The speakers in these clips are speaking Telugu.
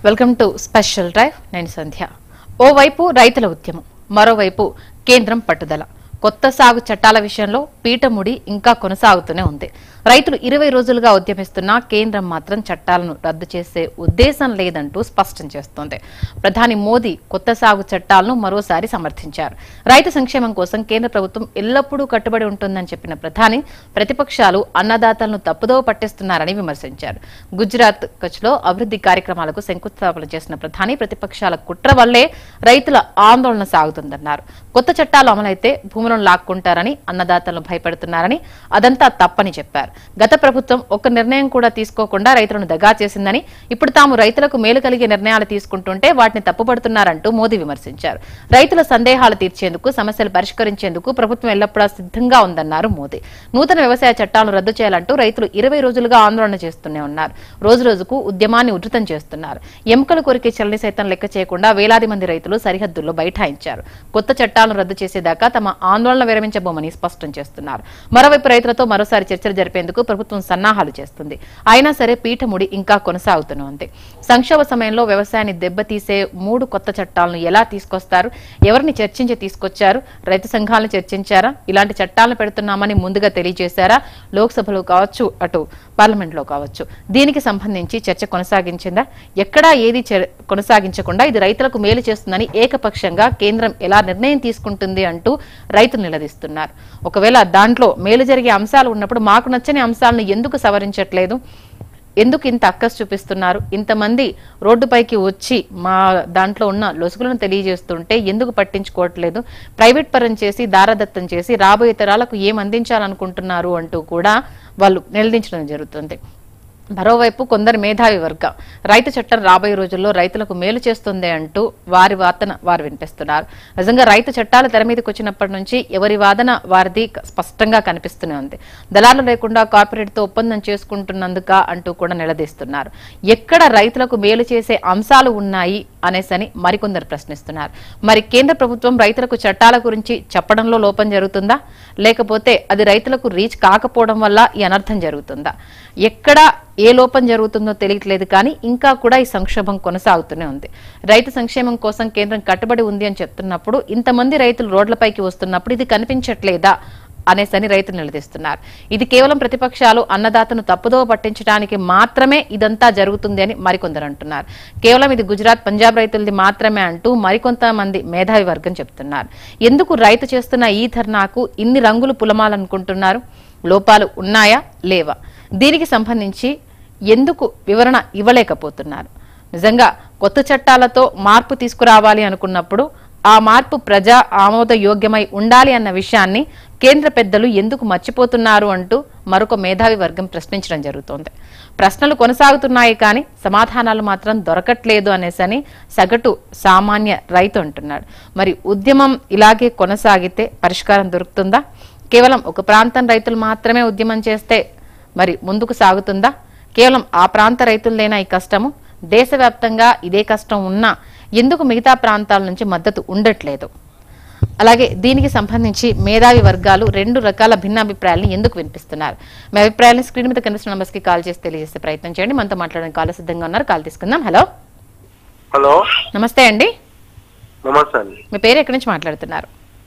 వెల్కమ్ టు స్పెషల్ డ్రైవ్ నేను సంధ్య ఓవైపు రైతుల ఉద్యమం మరోవైపు కేంద్రం పట్టుదల కొత్త సాగు చట్టాల విషయంలో పీఠముడి ఇంకా కొనసాగుతూనే ఉంది రైతులు ఇరవై రోజులుగా ఉద్యమిస్తున్నా కేంద్రం మాత్రం చట్టాలను రద్దు చేసే ఉద్దేశం లేదంటూ స్పష్టం చేస్తోంది ప్రధాని మోదీ కొత్త సాగు చట్టాలను మరోసారి సమర్థించారు రైతు సంక్షేమం కోసం కేంద్ర ప్రభుత్వం ఎల్లప్పుడూ కట్టుబడి ఉంటుందని చెప్పిన ప్రధాని ప్రతిపక్షాలు అన్నదాతలను తప్పుదోవ పట్టిస్తున్నారని విమర్శించారు గుజరాత్ కచ్లో అభివృద్ధి కార్యక్రమాలకు శంకుస్థాపన చేసిన ప్రధాని ప్రతిపక్షాల కుట్ర వల్లే రైతుల ఆందోళన సాగుతుందన్నారు కొత్త చట్టాలు అమలైతే భూములను లాక్కుంటారని అన్నదాతలను భయపెడుతున్నారని అదంతా తప్పని చెప్పారు గత ప్రభుత్వం ఒక్క నిర్ణయం కూడా తీసుకోకుండా రైతులను దగా చేసిందని ఇప్పుడు తాము రైతులకు మేలు కలిగే నిర్ణయాలు తీసుకుంటుంటే వాటిని తప్పుపడుతున్నారంటూ మోదీ విమర్శించారు రైతుల సందేహాలు తీర్చేందుకు సమస్యలు పరిష్కరించేందుకు ప్రభుత్వం ఎల్లప్పుడూ సిద్ధంగా ఉందన్నారు మోదీ నూతన వ్యవసాయ చట్టాలను రద్దు చేయాలంటూ రైతులు ఇరవై రోజులుగా ఆందోళన చేస్తూనే ఉన్నారు రోజు రోజుకు ఉద్యమాన్ని ఉధృతం చేస్తున్నారు ఎముకలు కొరికే చల్లని సైతం లెక్క చేయకుండా వేలాది మంది రైతులు సరిహద్దుల్లో బైఠాయించారు కొత్త చట్టాలను రద్దు చేసేదాకా తమ ఆందోళన విరమించబోమని స్పష్టం చేస్తున్నారు మరోవైపు రైతులతో మరోసారి చర్చలు జరిపేందుకు ప్రభుత్వం సన్నాహాలు చేస్తుంది అయినా సరే పీఠముడి ఇంకా కొనసాగుతూనే ఉంది సంక్షోభ సమయంలో వ్యవసాయాన్ని దెబ్బతీసే మూడు కొత్త చట్టాలను ఎలా తీసుకొస్తారు ఎవరిని చర్చించి తీసుకొచ్చారు రైతు సంఘాలను చర్చించారా ఇలాంటి చట్టాలను పెడుతున్నామని ముందుగా తెలియజేశారా లోక్సభలో కావచ్చు అటు పార్లమెంట్ లో కావచ్చు దీనికి సంబంధించి చర్చ కొనసాగించిందా ఎక్కడా ఏది చర్- కొనసాగించకుండా ఇది రైతులకు మేలు చేస్తుందని ఏకపక్షంగా కేంద్రం ఎలా నిర్ణయం తీసుకుంటుంది అంటూ రైతులు నిలదీస్తున్నారు ఒకవేళ దాంట్లో మేలు జరిగే అంశాలు ఉన్నప్పుడు మాకు నచ్చని అంశాలను ఎందుకు సవరించట్లేదు ఎందుకు ఇంత అక్కస్ చూపిస్తున్నారు ఇంతమంది రోడ్డుపైకి వచ్చి మా దాంట్లో ఉన్న లొసుగులను తెలియజేస్తుంటే ఎందుకు పట్టించుకోవట్లేదు ప్రైవేట్ పరం చేసి దారదత్తం చేసి రాబోయే తరాలకు ఏం అందించాలనుకుంటున్నారు అంటూ కూడా వాళ్ళు నిలదించడం జరుగుతుంది మరోవైపు కొందరు మేధావి వర్గం రైతు చట్టం రాబోయే రోజుల్లో రైతులకు మేలు చేస్తుంది అంటూ వారి వాదన వారు వినిపిస్తున్నారు నిజంగా రైతు చట్టాలు తెర మీదకి వచ్చినప్పటి నుంచి ఎవరి వాదన వారిది స్పష్టంగా కనిపిస్తూనే ఉంది దళాలు లేకుండా కార్పొరేట్ తో ఒప్పందం చేసుకుంటున్నందుక అంటూ కూడా నిలదీస్తున్నారు ఎక్కడ రైతులకు మేలు చేసే అంశాలు ఉన్నాయి అనేసని మరికొందరు ప్రశ్నిస్తున్నారు మరి కేంద్ర ప్రభుత్వం రైతులకు చట్టాల గురించి చెప్పడంలో లోపం జరుగుతుందా లేకపోతే అది రైతులకు రీచ్ కాకపోవడం వల్ల ఈ అనర్థం జరుగుతుందా ఎక్కడ ఏ లోపం జరుగుతుందో తెలియట్లేదు కానీ ఇంకా కూడా ఈ సంక్షోభం కొనసాగుతూనే ఉంది రైతు సంక్షేమం కోసం కేంద్రం కట్టుబడి ఉంది అని చెప్తున్నప్పుడు ఇంతమంది రైతులు రోడ్లపైకి వస్తున్నప్పుడు ఇది కనిపించట్లేదా అనేసని రైతులు నిలదీస్తున్నారు ఇది కేవలం ప్రతిపక్షాలు అన్నదాతను తప్పుదోవ పట్టించడానికి మాత్రమే ఇదంతా జరుగుతుంది అని మరికొందరు అంటున్నారు కేవలం ఇది గుజరాత్ పంజాబ్ రైతులది మాత్రమే అంటూ మరికొంతమంది మేధావి వర్గం చెప్తున్నారు ఎందుకు రైతు చేస్తున్న ఈ ధర్నాకు ఇన్ని రంగులు పులమాలనుకుంటున్నారు లోపాలు ఉన్నాయా లేవా దీనికి సంబంధించి ఎందుకు వివరణ ఇవ్వలేకపోతున్నారు నిజంగా కొత్త చట్టాలతో మార్పు తీసుకురావాలి అనుకున్నప్పుడు ఆ మార్పు ప్రజా ఆమోదయోగ్యమై ఉండాలి అన్న విషయాన్ని కేంద్ర పెద్దలు ఎందుకు మర్చిపోతున్నారు అంటూ మరొక మేధావి వర్గం ప్రశ్నించడం జరుగుతోంది ప్రశ్నలు కొనసాగుతున్నాయి కానీ సమాధానాలు మాత్రం దొరకట్లేదు అనేసని సగటు సామాన్య రైతు అంటున్నాడు మరి ఉద్యమం ఇలాగే కొనసాగితే పరిష్కారం దొరుకుతుందా కేవలం ఒక ప్రాంతం రైతులు మాత్రమే ఉద్యమం చేస్తే మరి ముందుకు సాగుతుందా కేవలం ఆ ప్రాంత రైతులదేనా ఈ కష్టము దేశవ్యాప్తంగా ఇదే కష్టం ఉన్నా ఎందుకు మిగతా ప్రాంతాల నుంచి మద్దతు ఉండట్లేదు అలాగే దీనికి సంబంధించి మేధావి వర్గాలు రెండు రకాల భిన్నాభిప్రాయాలను ఎందుకు వినిపిస్తున్నారు మీ అభిప్రాయాలను స్క్రీన్ మీద కనిపిస్తున్న నంబర్స్ కి కాల్ చేసి తెలియజేసే ప్రయత్నం చేయండి మనతో మాట్లాడడానికి కాల్ సిద్ధంగా ఉన్నారు కాల్ తీసుకుందాం హలో హలో నమస్తే అండి నమస్తే అండి మీ పేరు ఎక్కడి నుంచి మాట్లాడుతున్నారు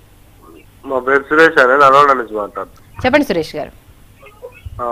మా పేరు సురేష్ అని నల్గొండ నుంచి మాట్లాడుతున్నాను చెప్పండి సురేష్ గారు ఆ,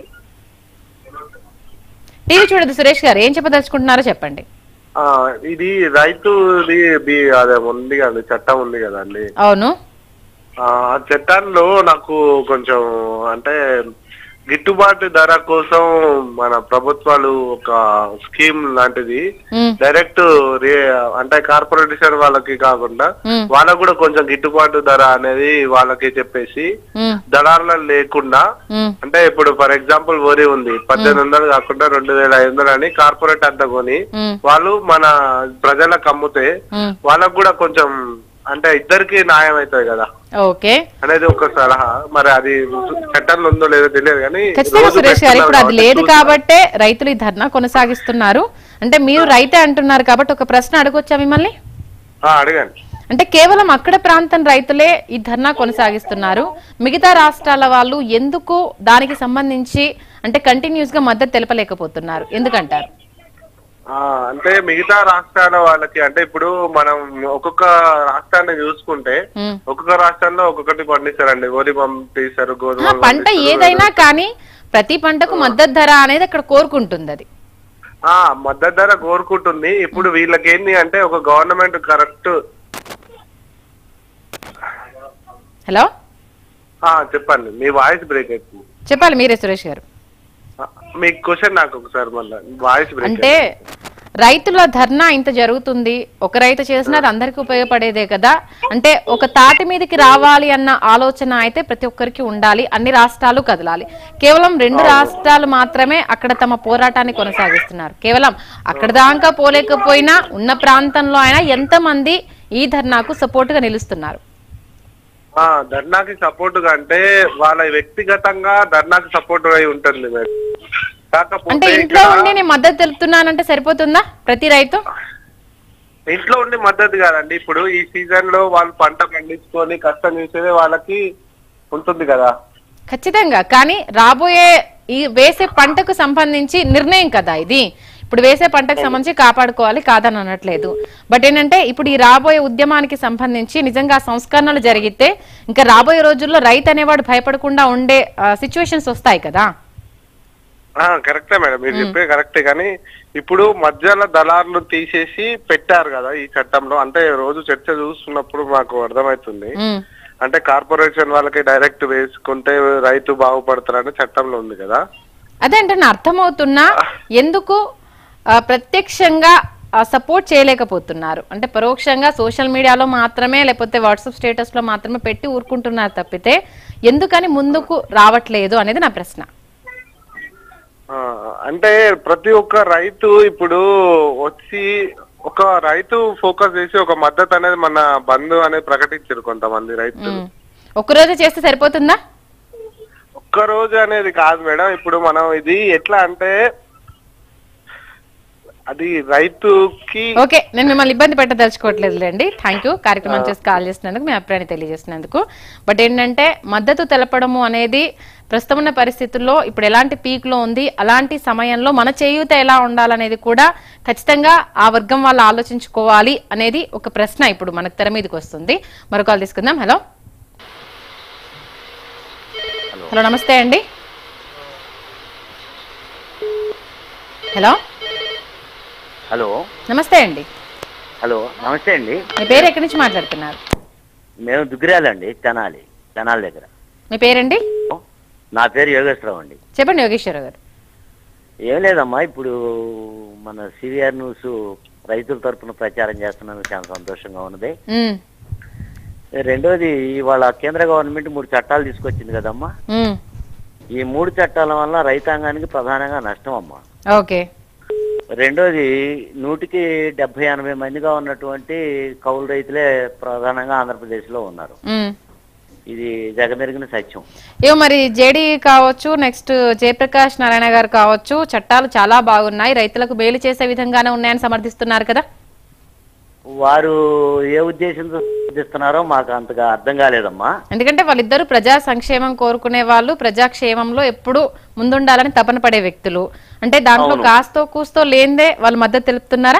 టీవీ చూడదు సురేష్ గారు ఏం చెప్పదలుచుకుంటున్నారో చెప్పండి ఆ, ఇది రైతుది బి అదే ఉంది కదండి చట్టం ఉంది కదండి అవును ఆ ఆ చట్టాల్లో నాకు కొంచెం అంటే గిట్టుబాటు ధర కోసం మన ప్రభుత్వాలు ఒక స్కీమ్ లాంటిది ఉమ్, డైరెక్ట్ రే అంటే కార్పొరేషన్ వాళ్ళకి కాకుండా ఉమ్, వాళ్ళకు కూడా కొంచెం గిట్టుబాటు ధర అనేది వాళ్ళకి చెప్పేసి ఉమ్, దళారులు లేకుండా ఉమ్, అంటే ఇప్పుడు ఫర్ ఎగ్జాంపుల్ వరి ఉంది పద్దెనిమిది వందలు కాకుండా రెండు వేల ఐదు వందలు అని కార్పొరేట్ అంతా కొని ఉమ్, వాళ్ళు మన ప్రజలకు అమ్ముతే ఉమ్. వాళ్ళకు కూడా కొంచెం అంటే ఇద్దరికి న్యాయం అవుతుంది కదా ఓకే అనేది ఒక సలహా మరి అది చట్టంలో ఉందో లేదో తెలియదు కానీ ఖచ్చితంగా రోజు సురేష్ గారు ఇప్పుడు అది పెడుతున్నారు లేదు కాబట్టి కాబట్టే రైతులు ఈ ధర్నా కొనసాగిస్తున్నారు అంటే మీరు రైతే అంటున్నారు కాబట్టి ఒక ప్రశ్న అడగొచ్చా మిమ్మల్ని ఆ, అడగండి అంటే కేవలం అక్కడ ప్రాంతం రైతులే ఈ ధర్నా కొనసాగిస్తున్నారు మిగతా రాష్ట్రాల వాళ్ళు ఎందుకు దానికి సంబంధించి అంటే కంటిన్యూస్ గా మద్దతు తెలపలేకపోతున్నారు ఎందుకంటారు ఆ, అంటే మిగతా రాష్ట్రాల వాళ్ళకి అంటే ఇప్పుడు మనం ఒక్కొక్క రాష్ట్రాన్ని చూసుకుంటే ఉమ్. ఒక్కొక్క రాష్ట్రంలో ఒక్కొక్కటి పండిస్తారండి వరి పండిస్తారు ఆ, గోధుమ పంట ఏదైనా కానీ ప్రతి పంటకు మద్దతు ధర అనేది అక్కడ కోరుకుంటుంది అది ఆ మద్దతు ధర కోరుకుంటుంది ఇప్పుడు వీళ్ళకి ఏంది అంటే ఒక గవర్నమెంట్ కరెక్ట్ హలో ఆ చెప్పండి మీ వాయిస్ బ్రేక్ అవుతుంది చెప్పాలి మీరే సురేష్ గారు ఆ, మీ క్వశ్చన్ నాకు ఒకసారి మళ్ళీ వాయిస్ బ్రేక్ అంటే రైతుల ధర్నా ఇంత జరుగుతుంది ఒక రైతు చేసినా అది అందరికీ ఉపయోగపడేదే కదా అంటే ఒక తాటి మీదకి రావాలి అన్న ఆలోచన అయితే ప్రతి ఒక్కరికి ఉండాలి అన్ని రాష్ట్రాలు కదలాలి కేవలం రెండు రాష్ట్రాలు మాత్రమే అక్కడ తమ పోరాటాన్ని కొనసాగిస్తున్నారు కేవలం అక్కడ దాకా పోలేకపోయినా ఉన్న ప్రాంతంలో అయినా ఎంతమంది ఈ ధర్నాకు సపోర్ట్ గా నిలుస్తున్నారు ఆ ధర్నాకి సపోర్ట్ గా అంటే వాళ్ళ వ్యక్తిగతంగా ధర్నాకి సపోర్ట్ అయి ఉంటుంది మేడం అంటే కాకపోతే ఇంట్లో ఇక్కడ ఉండి నేను మద్దతు తెలుపుతున్నానంటే సరిపోతుందా ప్రతి రైతు ఇంట్లో ఉండి మద్దతు కాదండి ఇప్పుడు ఈ సీజన్ లో వాళ్ళు పంట పండించుకొని కష్టం చేసేదే వాళ్ళకి ఉంటుంది కదా ఖచ్చితంగా కానీ రాబోయే ఈ వేసే పంటకు సంబంధించి నిర్ణయం కదా ఇది ఇప్పుడు వేసే పంటకు సంబంధించి కాపాడుకోవాలి కాదని అనట్లేదు బట్ ఏంటంటే ఇప్పుడు ఈ రాబోయే ఉద్యమానికి సంబంధించి నిజంగా సంస్కరణలు జరిగితే ఇంకా రాబోయే రోజుల్లో రైతు అనేవాడు భయపడకుండా ఉండే సిచ్యువేషన్స్ వస్తాయి కదా ఆ కరెక్టే మేడం మీరు చెప్పే కరెక్టే కానీ ఇప్పుడు మధ్యలో దళారులు తీసేసి పెట్టారు కదా ఈ చట్టంలో అంటే రోజు చర్చ చూస్తున్నప్పుడు మాకు అర్థమవుతుంది ఉమ్, అంటే కార్పొరేషన్ వాళ్ళకి డైరెక్ట్ వేసుకుంటే రైతు బాగుపడతారని చట్టంలో ఉంది కదా అదే అంటే నా అర్థమవుతున్నా ఎందుకు ఆ, ప్రత్యక్షంగా సపోర్ట్ చేయలేకపోతున్నారు అంటే పరోక్షంగా సోషల్ మీడియాలో మాత్రమే లేకపోతే వాట్సాప్ స్టేటస్ లో మాత్రమే పెట్టి ఊరుకుంటున్నారు తప్పితే ఎందుకని ముందుకు రావట్లేదు అనేది నా ప్రశ్న ఆ, అంటే ప్రతి ఒక్క రైతు ఇప్పుడు వచ్చి ఒక రైతు ఫోకస్ చేసి ఒక మద్దతు అనేది మన బంధు అనేది ప్రకటించారు కొంతమంది రైతులు ఉమ్. ఒక్కరోజే చేస్తే సరిపోతుందా ఒక్క రోజు అనేది కాదు మేడం ఇప్పుడు మనం ఇది ఎట్లా అంటే అది రైతుకి ఓకే నేను మిమ్మల్ని ఇబ్బంది పెట్టదలుచుకోవట్లేదులేండి థ్యాంక్ యూ కార్యక్రమం చేసి కాల్ చేసినందుకు మీ అభిప్రాయాన్ని తెలియజేసినందుకు బట్ ఏంటంటే మద్దతు తెలపడము అనేది ప్రస్తుతం ఉన్న పరిస్థితుల్లో ఇప్పుడు ఎలాంటి పీక్ లో ఉంది అలాంటి సమయంలో మన చేయూత ఎలా ఉండాలనేది కూడా ఖచ్చితంగా ఆ వర్గం వాళ్ళు ఆలోచించుకోవాలి అనేది ఒక ప్రశ్న ఇప్పుడు మనకు తెర మీదకి వస్తుంది మరో కాల్ తీసుకుందాం హలో హలో నమస్తే అండి హలో హలో నమస్తే అండి హలో నమస్తే అండి మీ పేరు ఎక్కడి నుంచి మాట్లాడుతున్నారు మేము దుగ్గిరాలండి తెనాలి తెనాలి దగ్గర మీ పేరండి నా పేరు యోగేశ్వరరావు అండి చెప్పండి యోగేశ్వరరావు గారు ఏం లేదమ్మా ఇప్పుడు మన సివిఆర్ న్యూస్ రైతుల తరపున ప్రచారం చేస్తున్నందుకు చాలా సంతోషంగా ఉన్నది ఉమ్, రెండోది ఇవాళ కేంద్ర గవర్నమెంట్ మూడు చట్టాలు తీసుకొచ్చింది కదమ్మా ఉమ్, ఈ మూడు చట్టాల వల్ల రైతాంగానికి ప్రధానంగా నష్టం అమ్మా ఓకే రెండోది నూటికి డెబ్బై ఎనభై మందిగా ఉన్నటువంటి కౌలు రైతులే ప్రధానంగా ఆంధ్రప్రదేశ్లో ఉన్నారు ఉమ్. ఇది జగమెరిగిన సత్యం ఏమో మరి జేడీ కావచ్చు నెక్స్ట్ జయప్రకాష్ నారాయణ గారు కావచ్చు చట్టాలు చాలా బాగున్నాయి రైతులకు మేలు చేసే విధంగానే ఉన్నాయని సమర్థిస్తున్నారు కదా వారు ఏ ఉద్దేశంతో ఇస్తున్నారో మాకు అంతగా అర్థం కాలేదమ్మా ఎందుకంటే వాళ్ళిద్దరూ ప్రజా సంక్షేమం కోరుకునే వాళ్ళు ప్రజాక్షేమంలో ఎప్పుడు ముందుండాలని తపన పడే వ్యక్తులు అంటే దాంట్లో అవును. కాస్తో కూస్తో లేందే వాళ్ళు మద్దతు తెలుపుతున్నారా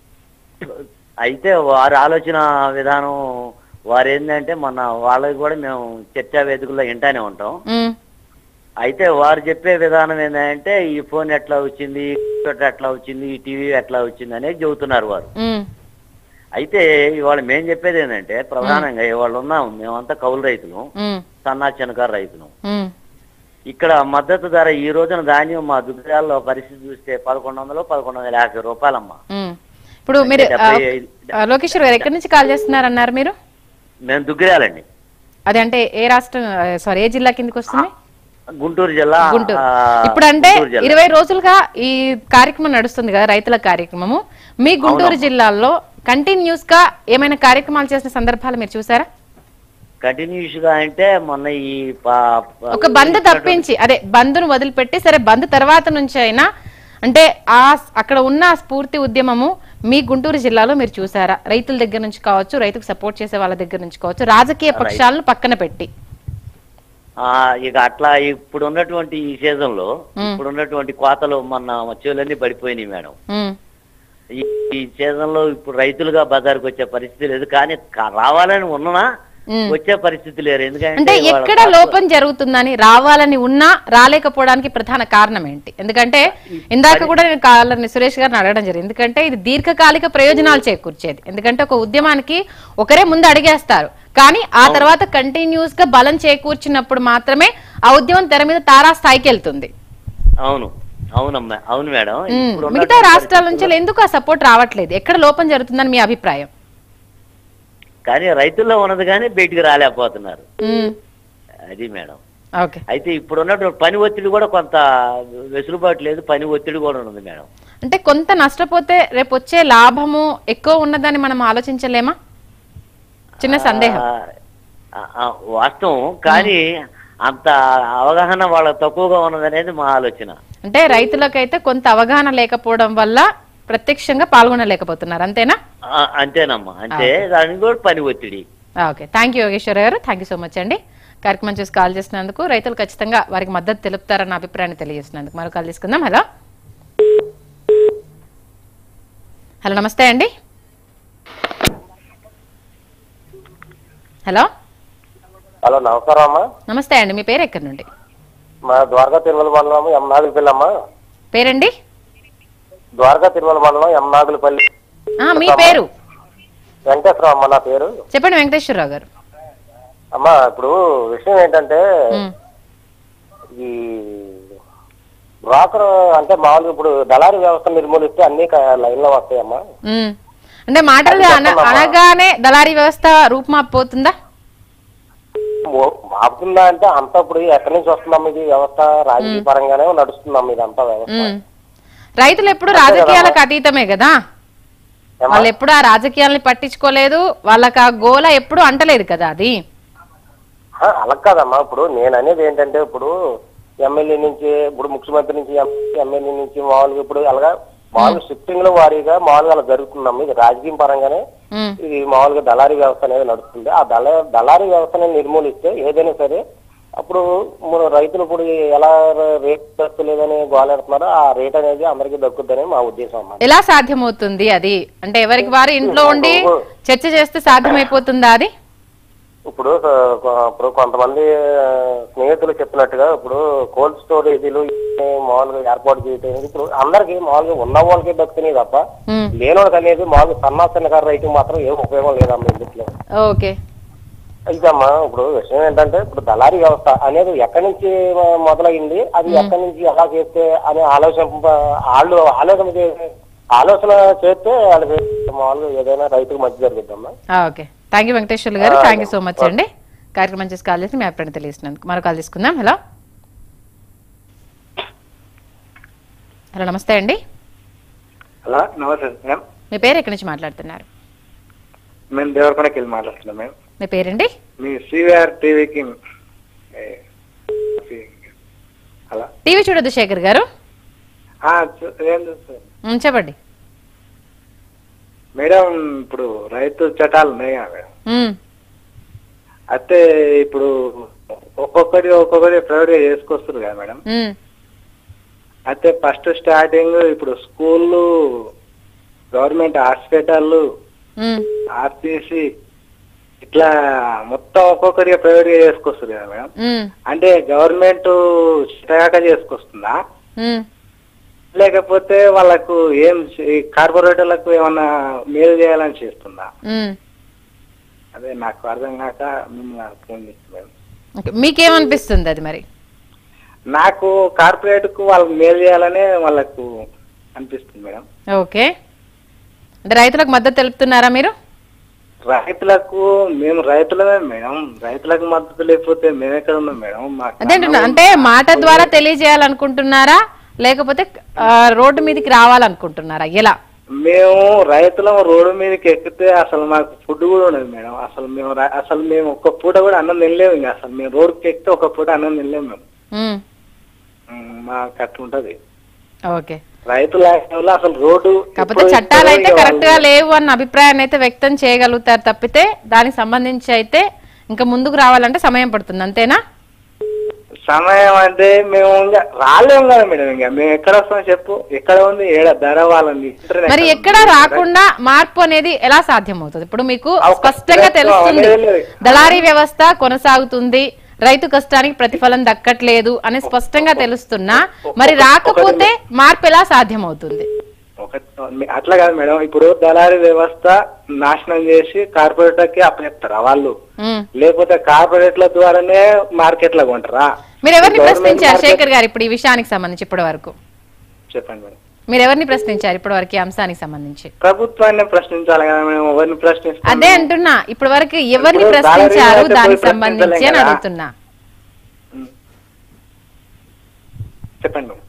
అయితే వారి ఆలోచన విధానం వారు ఏంటంటే మన వాళ్ళకి కూడా మేము చర్చా వేదికల్లో వింటానే ఉంటాం ఉమ్, అయితే వారు చెప్పే విధానం ఏంటంటే ఈ ఫోన్ ఎట్లా వచ్చింది ఈ కంప్యూటర్ ఎట్లా వచ్చింది ఈ టీవీ ఎట్లా వచ్చింది అనేది చెబుతున్నారు వారు ఉమ్, అయితే ఇవాళ మేము చెప్పేది ఏంటంటే ప్రధానంగా ఇవాళ ఉన్నాం మేమంతా కౌలు రైతులు ఉమ్, సన్నా చిన్నకారు రైతులు ఉమ్, ఇక్కడ మద్దతు ధర ఈ రోజున ధాన్యం మా దుగ్గాల్లో పరిస్థితి చూస్తే పదకొండు వందలు పదకొండు వందల యాభై రూపాయలమ్మా ఉమ్. ఇప్పుడు మీరు ఆ, డెబ్బై ఐదు- ఆ, లోకేశ్వర్ గారు ఎక్కడి నుంచి కాల్ చేస్తున్నారన్నారు మీరు మేము దుగ్గిరాలండి అది అంటే ఏ రాష్ట్రం సారీ ఏ జిల్లా కిందకి వస్తుంది గుంటూరు జిల్లా గుంటూరు ఆ, ఇప్పుడు అంటే గుంటూరు జిల్లా. ఇరవై రోజులుగా ఈ కార్యక్రమం నడుస్తుంది కదా రైతుల కార్యక్రమము మీ గుంటూరు జిల్లాలో కంటిన్యూస్ గా ఏమైనా కార్యక్రమాలు చేసిన సందర్భాలు మీరు చూసారా కంటిన్యూస్ గా అంటే మొన్న ఈ పా- పా- ఒక బంద్ తప్పించి అదే బంద్ను వదిలిపెట్టి సరే బంద్ తర్వాత నుంచి అయినా అంటే ఆ అక్కడ ఉన్న ఆ స్ఫూర్తి ఉద్యమము మీ గుంటూరు జిల్లాలో మీరు చూసారా రైతుల దగ్గర నుంచి కావచ్చు రైతుకు సపోర్ట్ చేసే వాళ్ళ దగ్గర నుంచి కావచ్చు రాజకీయ పక్షాలను పక్కన పెట్టి ఆ, ఇక అట్లా ఇప్పుడు ఉన్నటువంటి ఈ సీజన్ లో ఇప్పుడు ఉన్నటువంటి కోతలు మొన్న చెవులన్నీ పడిపోయినాయి మేడం ఉమ్, ఈ ఈ సీజన్ లో ఇప్పుడు రైతులుగా బజార్కి వచ్చే పరిస్థితి లేదు కానీ కా- రావాలని ఉన్ననా ఉమ్. వచ్చే పరిస్థితి లేరు అంటే ఎందుకంటే వాళ్ళ ఎక్కడ కాస్ట్- లోపం జరుగుతుందని రావాలని ఉన్నా రాలేకపోవడానికి ప్రధాన కారణం ఏంటి ఎందుకంటే ఇందాక కూడా నేను కాలర్ని సురేష్ గారిని అడగడం జరిగింది ఎందుకంటే ఇది దీర్ఘకాలిక ప్రయోజనాలు చేకూర్చేది ఎందుకంటే ఒక ఉద్యమానికి ఒకరే ముందు అడిగేస్తారు కానీ ఆ తర్వాత కంటిన్యూస్ గా బలం చేకూర్చినప్పుడు మాత్రమే ఆ ఉద్యమం తెర మీద తారా స్థాయికి వెళ్తుంది అవును అవునమ్మా అవును మేడం ఉమ్, ఇప్పుడు మిగతా ఉన్నటువంటి రాష్ట్రాల నుంచి ఎందుకు ఆ సపోర్ట్ రావట్లేదు ఎక్కడ లోపం జరుగుతుందని మీ అభిప్రాయం కానీ రైతుల్లో ఉన్నది కానీ బయటికి రాలేకపోతున్నారు ఉమ్, అది మేడం ఓకే అయితే ఇప్పుడు ఉన్నటువంటి పని ఒత్తిడి కూడా కొంత వెసులుబాటు లేదు పని ఒత్తిడి కూడా ఉన్నది మేడం అంటే కొంత నష్టపోతే రేపు వచ్చే లాభము ఎక్కువ ఉన్నదని మనం ఆలోచించలేమా చిన్న సందేహం ఆ, ఆ, వాస్తవం కానీ అంత అవగాహన వాళ్ళ తక్కువగా ఉన్నదనేది మా ఆలోచన అంటే రైతులకైతే కొంత అవగాహన లేకపోవడం వల్ల ప్రత్యక్షంగా పాల్గొనలేకపోతున్నారు అంతేనా ఆ, అంతేనమ్మా అంతే దానికి కూడా పని ఒత్తిడి ఆ, ఓకే థ్యాంక్ యూ యోగేశ్వర గారు థ్యాంక్ యూ సో మచ్ అండి కార్యక్రమం చూసి కాల్ చేసినందుకు రైతులు ఖచ్చితంగా వారికి మద్దతు తెలుపుతారన్న అభిప్రాయాన్ని తెలియజేసినందుకు మరో కాల్ తీసుకుందాం హలో హలో నమస్తే అండి హలో హలో నమస్కారం అమ్మా నమస్తే అండి మీ పేరు ఎక్కడి నుండి మా ద్వారకా తిరుమల మండలం ఎం నాగులపల్లి అమ్మా పేరండి ద్వారకా తిరుమల మండలం ఎం నాగులపల్లి ఆ, మీ పేరు వెంకటేశ్వరం అమ్మ నా పేరు చెప్పండి వెంకటేశ్వరరావు గారు అమ్మా ఇప్పుడు విషయం ఏంటంటే ఉమ్, ఈ బ్రోకర్ అంటే మామూలుగా ఇప్పుడు దళారీ వ్యవస్థ నిర్మూలిస్తే అన్ని లైన్ లో వస్తాయమ్మా ఉమ్. అంటే మాటలు అన- అనగానే దళారీ వ్యవస్థ రూపుమాపోతుందా మో- మాపుతుందా అంటే అంతా ఇప్పుడు ఎక్కడి నుంచి వస్తుందమ్మా ఇది వ్యవస్థ రాజకీయ పరంగానే నడుస్తుందమ్మా ఇది అంతా వ్యవస్థ ఉమ్. రైతులు ఎప్పుడు రాజకీయాలకు అతీతమే కదా ఏమ్మా? వాళ్ళు ఎప్పుడు ఆ రాజకీయాలని పట్టించుకోలేదు వాళ్ళకి ఆ గోల ఎప్పుడు అంటలేదు కదా అది ఆ, అలా కాదమ్మా ఇప్పుడు నేను అనేది ఏంటంటే ఇప్పుడు ఎమ్మెల్యే నుంచి ఇప్పుడు ముఖ్యమంత్రి నుంచి ఎమ్మెల్యే నుంచి మామూలుగా ఇప్పుడు అలాగా మామూలుగా షిఫ్టింగ్ లో వారీగా మామూలుగా అలా జరుగుతుందమ్మా ఇది రాజకీయం పరంగానే ఉమ్, ఇది మామూలుగా దళారీ వ్యవస్థ అనేది నడుస్తుంది ఆ దళ దళారీ వ్యవస్థని నిర్మూలిస్తే ఏదైనా సరే అప్పుడు మన రైతులు ఇప్పుడు ఎలా రేట్ దక్కలేదని గోలాడుతున్నారో ఆ రేట్ అనేది అందరికీ దక్కుద్దని మా ఉద్దేశం అమ్మా ఎలా సాధ్యమవుతుంది అది అంటే ఎవరికి వారు ఇంట్లో ఉండి చర్చ చేస్తే సాధ్యమైపోతుందా అది ఇప్పుడు ఆ, ఇప్పుడు కొంతమంది ఆ, స్నేహితులు చెప్పినట్టుగా ఇప్పుడు కోల్డ్ స్టోరేజీలు ఇవన్నీ మామూలుగా ఏర్పాటు చేయడం ఇప్పుడు అందరికి మామూలుగా ఉన్న వాళ్ళకి దక్కుతున్నాయి తప్ప ఉమ్, లేని వాళ్ళకి అనేది మామూలుగా సన్నా చిన్నకారు రైతు మాత్రం ఏం ఉపయోగం లేదమ్మా ఇందులో ఓకే ఇదమ్మా ఇప్పుడు విషయం ఏంటంటే ఇప్పుడు దళారీ వ్యవస్థ అనేది ఎక్కడి నుంచి మ- మొదలైంది అది ఎక్కడి నుంచి ఎలా చేస్తే అనే ఆలోచన వాళ్ళు ఆలోచన చే- ఆలోచన చేస్తే వాళ్ళకి మామూలుగా ఏదైనా రైతుకు మంచి జరుగుద్దమ్మా ఆ, ఓకే థ్యాంక్ యూ వెంకటేశ్వర్లు గారు థ్యాంక్ యూ సో మచ్ అండి కార్యక్రమం చేసి కాల్ చేసి మీ అభిప్రాయం తెలియజేసినందుకు మరో కాల్ తీసుకుందాం హలో హలో నమస్తే అండి హలో నమస్తే మేడం మీ పేరు ఎక్కడి నుంచి మాట్లాడుతున్నారు మేము దేవరకొండకి వెళ్ళి మాట్లాడుతున్నాం మేడం మీ పేరండి మీ సివిఆర్ టీవీకి ఏ, అలా టీవీ చూడొద్దు శేఖర్ గారు ఆ, చూ- ఏం చూస్తారు ఉమ్, చెప్పండి మేడం ఇప్పుడు రైతు చట్టాలు ఉన్నాయి కదా మేడం ఉమ్, అయితే ఇప్పుడు ఒక్కొక్కటి ఒక్కొక్కటి ప్రైవేట్ చేసుకొస్తారు కదా మేడం ఉమ్, అయితే ఫస్ట్ స్టార్టింగ్ ఇప్పుడు స్కూళ్ళు గవర్నమెంట్ హాస్పిటళ్ళు ఉమ్, ఆర్టీసీ ఇట్లా మొత్తం ఒక్కొక్కటిగా ప్రైవేట్ గా చేసుకొస్తారు కదా మేడం ఉమ్, అంటే గవర్నమెంట్ చిత్తగాక చేసుకొస్తుందా ఉమ్. లేకపోతే వాళ్ళకు ఏం చే- ఈ కార్పొరేటర్లకు ఏమన్నా మేలు చేయాలని చేస్తుందా ఉమ్. అదే నాకు అర్థం కాక మిమ్మల్ని ఫోన్ చేస్తున్నాను ఓకే. మీకేమనిపిస్తుంది అది మరి నాకు కార్పొరేట్ కు వాళ్ళకి మేలు చేయాలనే వాళ్ళకు అనిపిస్తుంది మేడం ఓకే అంటే రైతులకు మద్దతు తెలుపుతున్నారా మీరు రైతులకు మేము రైతులమే మేడం రైతులకు మద్దతు లేకపోతే మేము ఎక్కడ ఉన్నాం మేడం మాకు అదే అంటున్నా. అంటే మాట ద్వారా తెలియజేయాలనుకుంటున్నారా లేకపోతే ఆ, రోడ్డు మీదకి రావాలనుకుంటున్నారా ఎలా మేము రైతులం రోడ్డు మీదకి ఎక్కితే అసలు మాకు ఫుడ్ కూడా ఉండదు మేడం అసలు మేము ర- అసలు మేము ఒక్క పూట కూడా అన్నం తినలేము ఇంకా అసలు మేము రోడ్డుకి ఎక్కితే ఒక పూట అన్నం తినలేము మేము ఉమ్, ఉమ్, మాకు అట్లుంటది ఓకే రైతుల వల్ల అసలు రోడ్డు కాకపోతే ఇప్పుడు- చట్టాలు అయితే ఇప్పుడు కరెక్ట్ గా లేవు అన్న అభిప్రాయాన్ని అయితే వ్యక్తం చేయగలుగుతారు తప్పితే దానికి సంబంధించి అయితే ఇంకా ముందుకు రావాలంటే సమయం పడుతుంది అంతేనా సమయం అంటే మేము ఇంకా రాలేము కదా మేడం ఇంకా మేము ఎక్కడ వస్తాం చెప్పు ఎక్కడ ఉంది ఏడ ధర వాళ్ళని మరి ఎక్కడ రాకుండా మార్పు అనేది ఎలా సాధ్యమవుతుంది ఇప్పుడు మీకు ఆ ఒక్క స్పష్టంగా స్టెప్ తెలుస్తుంది అనేది లేదు. దళారీ వ్యవస్థ కొనసాగుతుంది రైతు కష్టానికి ప్రతిఫలం దక్కట్లేదు అని స్పష్టంగా తెలుస్తున్నా మరి రాకపోతే మార్పు ఎలా సాధ్యమవుతుంది ఒక అట్లా కాదు మేడం ఇప్పుడు దళారీ వ్యవస్థ నాశనం చేసి కార్పొరేటర్ కి అప్పచెప్తారా వాళ్ళు ఉమ్. లేకపోతే కార్పొరేట్ల ద్వారానే మార్కెట్ల కొంటారా మీరు ఎవరిని గవర్నమెంట్ ప్రశ్నించారు మార్కెట్- శేఖర్ గారు ఇప్పుడు ఈ విషయానికి సంబంధించి ఇప్పటి వరకు చెప్పండి మేడం మీరు ఎవరిని ప్రశ్నించారు ఇప్పటి వరకు ఈ అంశానికి సంబంధించి ప్రభుత్వాన్ని ప్రశ్నించాలి కదా మేము ఎవరిని ప్రశ్నిస్తాం అదే అంటున్నా ఇప్పటి వరకు ఎవరిని ఇప్పుడు ప్రశ్నించారు దారి దానికి అయితే సంబంధించి అని ప్రశ్నించలేం కదా. అడుగుతున్నా చెప్పండి madam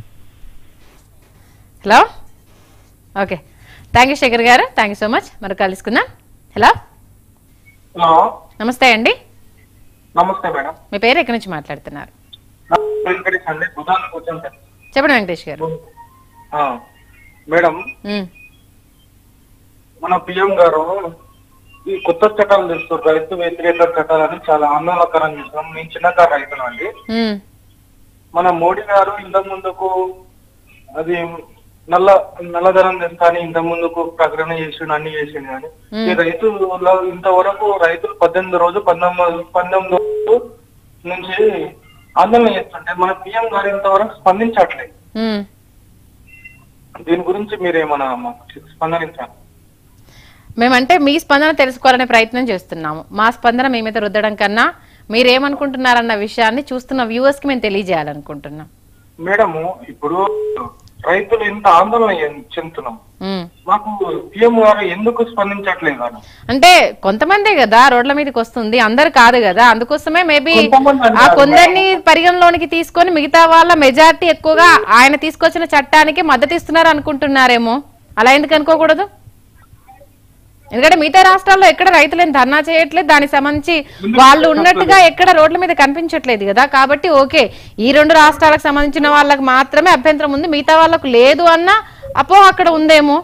hello okay thank you Shekhar garu thank you so much మరి కలుసుకుందాం హలో హలో నమస్తే అండి నమస్తే మేడం మీ పేరు ఎక్కడి నుంచి మాట్లాడుతున్నారు నా పేరు వెంకటేష్ అండి బుధాన్ని కూర్చొని సార్. చెప్పండి వెంకటేష్ గారు ఆ, మేడం ఉమ్, మన పిఎం గారు ఈ కొత్త చట్టాలు తెస్తారు రైతు వ్యతిరేక చట్టాలని చాలా ఆందోళనకరం చేస్తున్నాం నేను చిన్నకారు రైతును అండి ఉమ్, మన మోడీ గారు ఇంతకు ముందుకు అది నల్ల నల్లధనం తెస్తా అని ఇంత ముందుకు ప్రకటన చేసిండు అన్ని చేసిండు కానీ ఈ రైతుల ఇంతవరకు రైతులు పద్దెనిమిది రోజు పంతొమ్మిది పంతొమ్మిది రోజు నుంచి ఆందోళన చేస్తుంటే మన పిఎం గారు ఇంతవరకు స్పందించట్లేదు ఉమ్. దీని గురించి మీరేమన్నా మాకు స్పందనించాలి మేమంటే మీ స్పందన తెలుసుకోవాలనే ప్రయత్నం చేస్తున్నాము మా స్పందన మీ మీద రుద్దడం కన్నా మీరేమనుకుంటున్నారన్న విషయాన్ని చూస్తున్న వ్యూవర్స్ కి మేము తెలియజేయాలనుకుంటున్నాం మేడము ఇప్పుడు రైతులు ఇంత ఆందోళన చెం- చెందుతున్నాం ఉమ్. మాకు పిఎం గారు ఎందుకు స్పందించట్లేదు అని అంటే కొంతమందే కదా రోడ్ల మీదకి వస్తుంది అందరు కాదు కదా అందుకోసమే మేబీ కొంతమంది ఆ అంటారు. కొందరిని పరిగణలోనికి తీసుకొని మిగతా వాళ్ళ మెజారిటీ ఎక్కువగా ఆయన తీసుకొచ్చిన చట్టానికి మద్దతు ఇస్తున్నారు అనుకుంటున్నారేమో అలా ఎందుకు అనుకోకూడదు ఎందుకంటే మిగతా రాష్ట్రాల్లో ఎక్కడ రైతులు ఏం ధర్నా చేయట్లేదు దానికి సంబంధించి వాళ్ళు ఉన్నట్టుగా ఎక్కడ రోడ్ల మీద కనిపించట్లేదు కదా కాబట్టి ఓకే ఈ రెండు రాష్ట్రాలకు సంబంధించిన వాళ్ళకి మాత్రమే అభ్యంతరం ఉంది మిగతా వాళ్ళకు లేదు అన్న అపో అక్కడ ఉందేమో